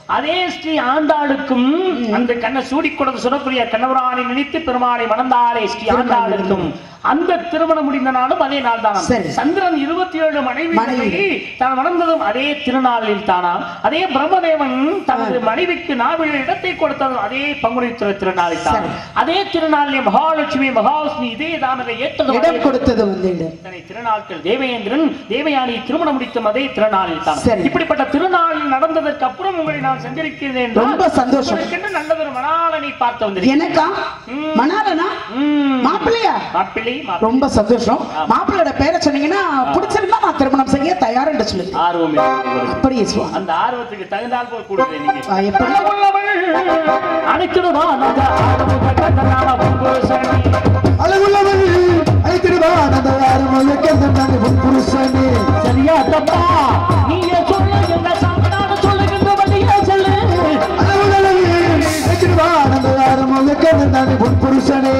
அதே ஸ்ரீ ஆண்டாளுக்கும் அந்த கண்ணை சூடி கொடுத்து சுடக்கூடிய கண்ணவரானை நினைத்து பெருமாளை மணந்தாரே ஸ்ரீ ஆண்டாளுக்கும் அந்த திருமணம் முடிந்த நாளும் அதே நாள் தானாம் சரி. சந்திரன் இருபத்தி ஏழு மனைவி மனைவி. தான் மணந்ததும் அதே திருநாளில் தானாம் அதே பிரம்மதேவன் தனது மனைவிக்கு நாவில இடத்தை கொடுத்ததும் அதே பங்குனி திரு திருநாளில் தான் சரி. அதே திருநாளிலே மகாலட்சுமி மகாவிஷ்ணு இதே தாமரை ஏற்றதும் இடம் அதே கொடுத்தது வந்து இடம். இத்தனை திருநாட்கள் தேவேந்திரன் தேவயானி திருமணம் முடித்தும் அதே திருநாளில் தான் சரி. இப்படிப்பட்ட திருநாளில் நடந்ததற்கு அப்புறம் உங்களை நான் சந்திருக்கிறேன் என்றால் ரொம்ப சந்தோஷம். உங்களுக்கென்று நல்லதொரு மணாளனை பார்த்து வந்திருக்கிறேன் எனக்கா மணாலனா ம். மாப்பிள்ளையா மாப்பிள்ளை மாப்பிள்ளை. ரொம்ப சந்தோஷம் மாப்பிள்ளையோட பேரை சொன்னீங்கன்னா பிடிச்சிருந்தா நான் திருமணம் செய்ய தயார் என்று சொல்லு ஆர்வம் இருக்கு உங்களுக்கு. அப்படியே சுவாமி அந்த ஆர்வத்துக்கு தகுந்தால் போல் கொடுக்கிறேன் நீங்க ஆ, எப்படி அனைத்திடுவான் அந்த ஆர்வத்தை கண்ட நாம புருஷனே. அழகுள்ளவன் அழைத்திடுவான் அந்த யாரும் புருஷனே சரியா தப்பா நீயே சொல்லு எங்க சாப்பிடாத சொல்லுகின்ற வழியே சொல்லு அழகுள்ளவன் அழைத்திடுவான் அந்த யாரும் புருஷனே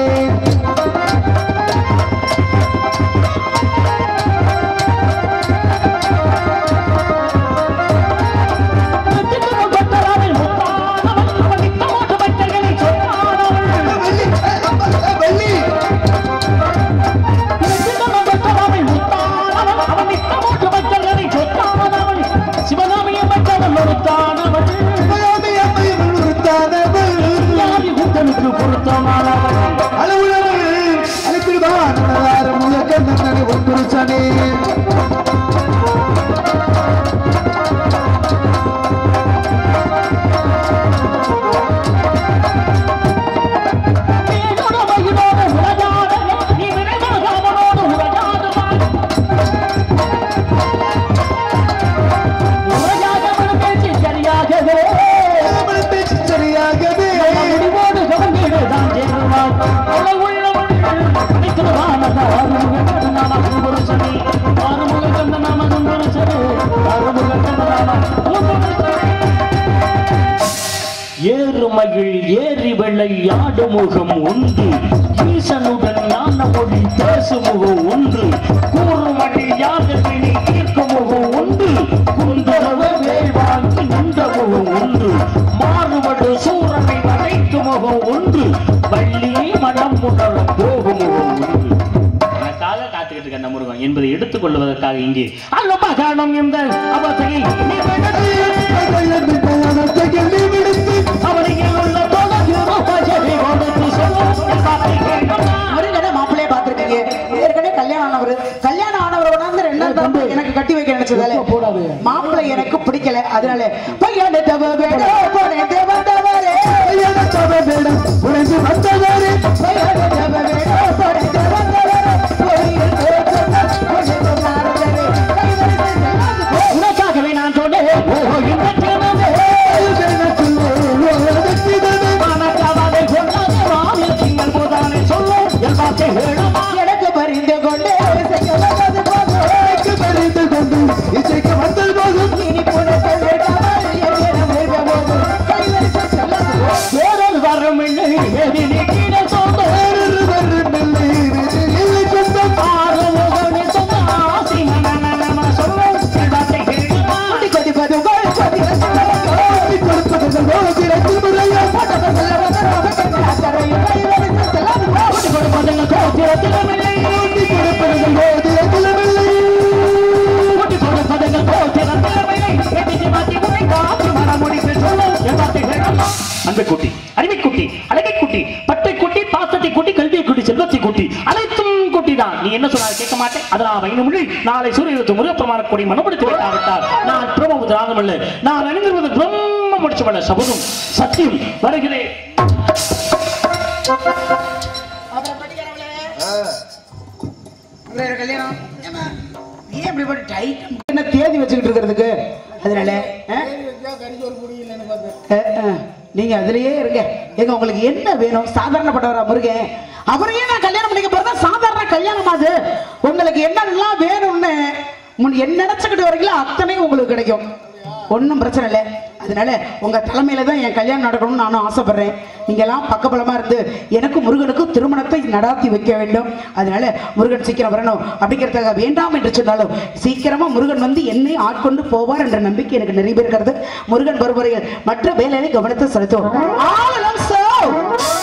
நித்தியம் பட்டராவில் முத்தானவன், அவன் நித்தமோட்டு பக்தர்களை சொன்னானவன். வெள்ளி நித்தியம் பட்டராவில் முத்தானவன், அவன் நித்தமோட்டு பக்தர்களை சொன்னானவன். சிவகாமியை பெற்றவன் ஒருத்தானவன். அம்மையாமை அம்மையும் உருத்தானவள் யாரி குத்தனுக்கு பொருத்தமானவன். அளவுள்ளவள் அழைத்திடுவான் அந்த யாரும் புருஷனே மேலோட மகிழோடு உலகாட, நீ விரைவாக அவனோடு உலகாடுவாய். உலகாதவன் பேச்சு சரியாகவே அவள் பேச்சு சரியாகவே முடிவோடு கவர்ந்தீடுதான் சேருவாய். அவளை உள்ளவள் அழைத்திடுவான் அந்த ஆறுமுக கண்ண நாம கும்புருஷனே. ஆறுமுக கண்ண நாம கும்புருஷனே. ஆறுமுக கண்ண நாம கும்புருஷனே. ஏறுமகிழ் ஏறி வெள்ளை ஆடுமுகம் ஒன்று ஈசனுடன் ஞான மொழி பேசுமுகம் ஒன்று கூறுமணி யாகத்தினை தீர்க்கும் முகம் ஒன்று குந்தரவ வேள்வாங்கி நின்ற முகம் ஒன்று மாறுபடு சூரனை வளைக்கும் முகம் ஒன்று வள்ளியை மனம் உணர போகும் முகம் ஒன்று எனக்காக காத்துக்கிட்டு இருக்க அந்த முருகன் என்பதை எடுத்துக் கொள்வதற்காக இங்கே அல்ல மகாணம் என்ற அவசையை நீ விடுத்து அவனுக்கு உள்ள தொடர்பு ரூபாய் கொடுத்து சொல்லும் என் வார்த்தை கேட்கலாம். முருகனை மாப்பிள்ளைய பார்த்திருக்கீங்க ஏற்கனவே கல்யாணம் ஆனவர் கல்யாணம் ஆனவர் வந்து ரெண்டாம் தம்பி எனக்கு கட்டி வைக்க நினைச்சதால மாப்பிள்ளை எனக்கு பிடிக்கல அதனால பையனை தவ வேட போனே தேவந்தவரே பையனை தவ வேடம் உழைந்து வந்தவரே பையனை தவ வேட போனே தேவந்தவரே கோயில் தேவந்தவரே கோயில் நாரதரே கைவரிசை செல்லாது உனக்காகவே நான் சொன்னேன் ஓ இந்த கிழமை மனக்கவலை கொண்டாத வானில் திங்கள் போதானே சொல்லும் என் வார்த்தை வேணுமா எனக்கு பரிந்து கொண்டு செய்ய வந்தது போதும் எனக்கு தெரிந்து கொண்டு இசைக்கு வந்தது போதும் இனி புனத்தை விடாமல் என் வேக போதும் கைவரிசை செல்லாது வேறொரு வரும் என்று எதி நிற்கிற சொந்தம் வேறொரு வரும் இல்லை, வேறு இல்லை சொந்தம். ஆறு முகனி சொந்த ஆசி மனநலம சொல்லும் என் வார்த்தை வேணுமா கொடி கொடிப்பது கோல் கொடி ஆவி கொடுப்பது போகிற திருமுறையா கொடி கொடுப்பதெல்லாம் கோத்திரத்திலமில்லை ஆவி கொடுப்பது போகிற திருமில்லை கொடி கொடுப்பதெல்லாம் கோத்திரத்திலமில்லை எட்டி மாத்தி உன்னை காத்து மனமுடித்து சொல்லும் என் வார்த்தை வேணுமா அன்பை குட்டி அறிவை குட்டி அழகை குட்டி பட்டை குட்டி பாசத்தை குட்டி கல்வியை குட்டி செல்வத்தை குட்டி அனைத்தும் குட்டி தான் நீ என்ன சொன்னாலும் கேட்க மாட்டேன் அதை நான் வைன மொழி நாளை சூரியத்து முருகப்பெருமான கொடி மனப்படுத்தி வைக்காவிட்டால் நான் பிரம்மபுத்திர ஆகமல்ல நான் அணிந்திருவது பிரம்ம முடிச்சவல்ல சபதம் சத்தியம் வருகிறேன் அப்புறம் படிக்கிறவளே வேற கல்யாணம் ஏம்மா, ஏன் இப்படி போட்டு டைட் என்ன தேதி வச்சுக்கிட்டு இருக்கிறதுக்கு அதனால ஆ? ஆ, ஆ. நீங்க அதுலயே இருங்க எங்க உங்களுக்கு என்ன வேணும் சாதாரணப்பட்டவரா முருகன் அவரையே நான் கல்யாணம் பண்ணிக்க போறதா சாதாரண கல்யாணம் அது உங்களுக்கு என்னெல்லாம் வேணும்னு முன் என்ன நினைச்சுக்கிட்டு வரீங்களோ அத்தனையும் உங்களுக்கு கிடைக்கும் ஒன்றும் பிரச்சனை இல்லை அதனால உங்க தலைமையில தான் என் கல்யாணம் நடக்கணும்னு நானும் ஆசைப்படுறேன் நீங்க எல்லாம் பக்கபலமா இருந்து எனக்கும் முருகனுக்கும் திருமணத்தை நடாத்தி வைக்க வேண்டும் அதனால முருகன் சீக்கிரம் வரணும் அப்படிங்கிறதுக்காக வேண்டாம் என்று சொன்னாலும் சீக்கிரமா முருகன் வந்து என்னை ஆட்கொண்டு போவார் என்ற நம்பிக்கை எனக்கு நிறைவேறுகிறது முருகன் வருவரையில் மற்ற வேலையை கவனத்தை செலுத்துவோம் ஆளும் சோ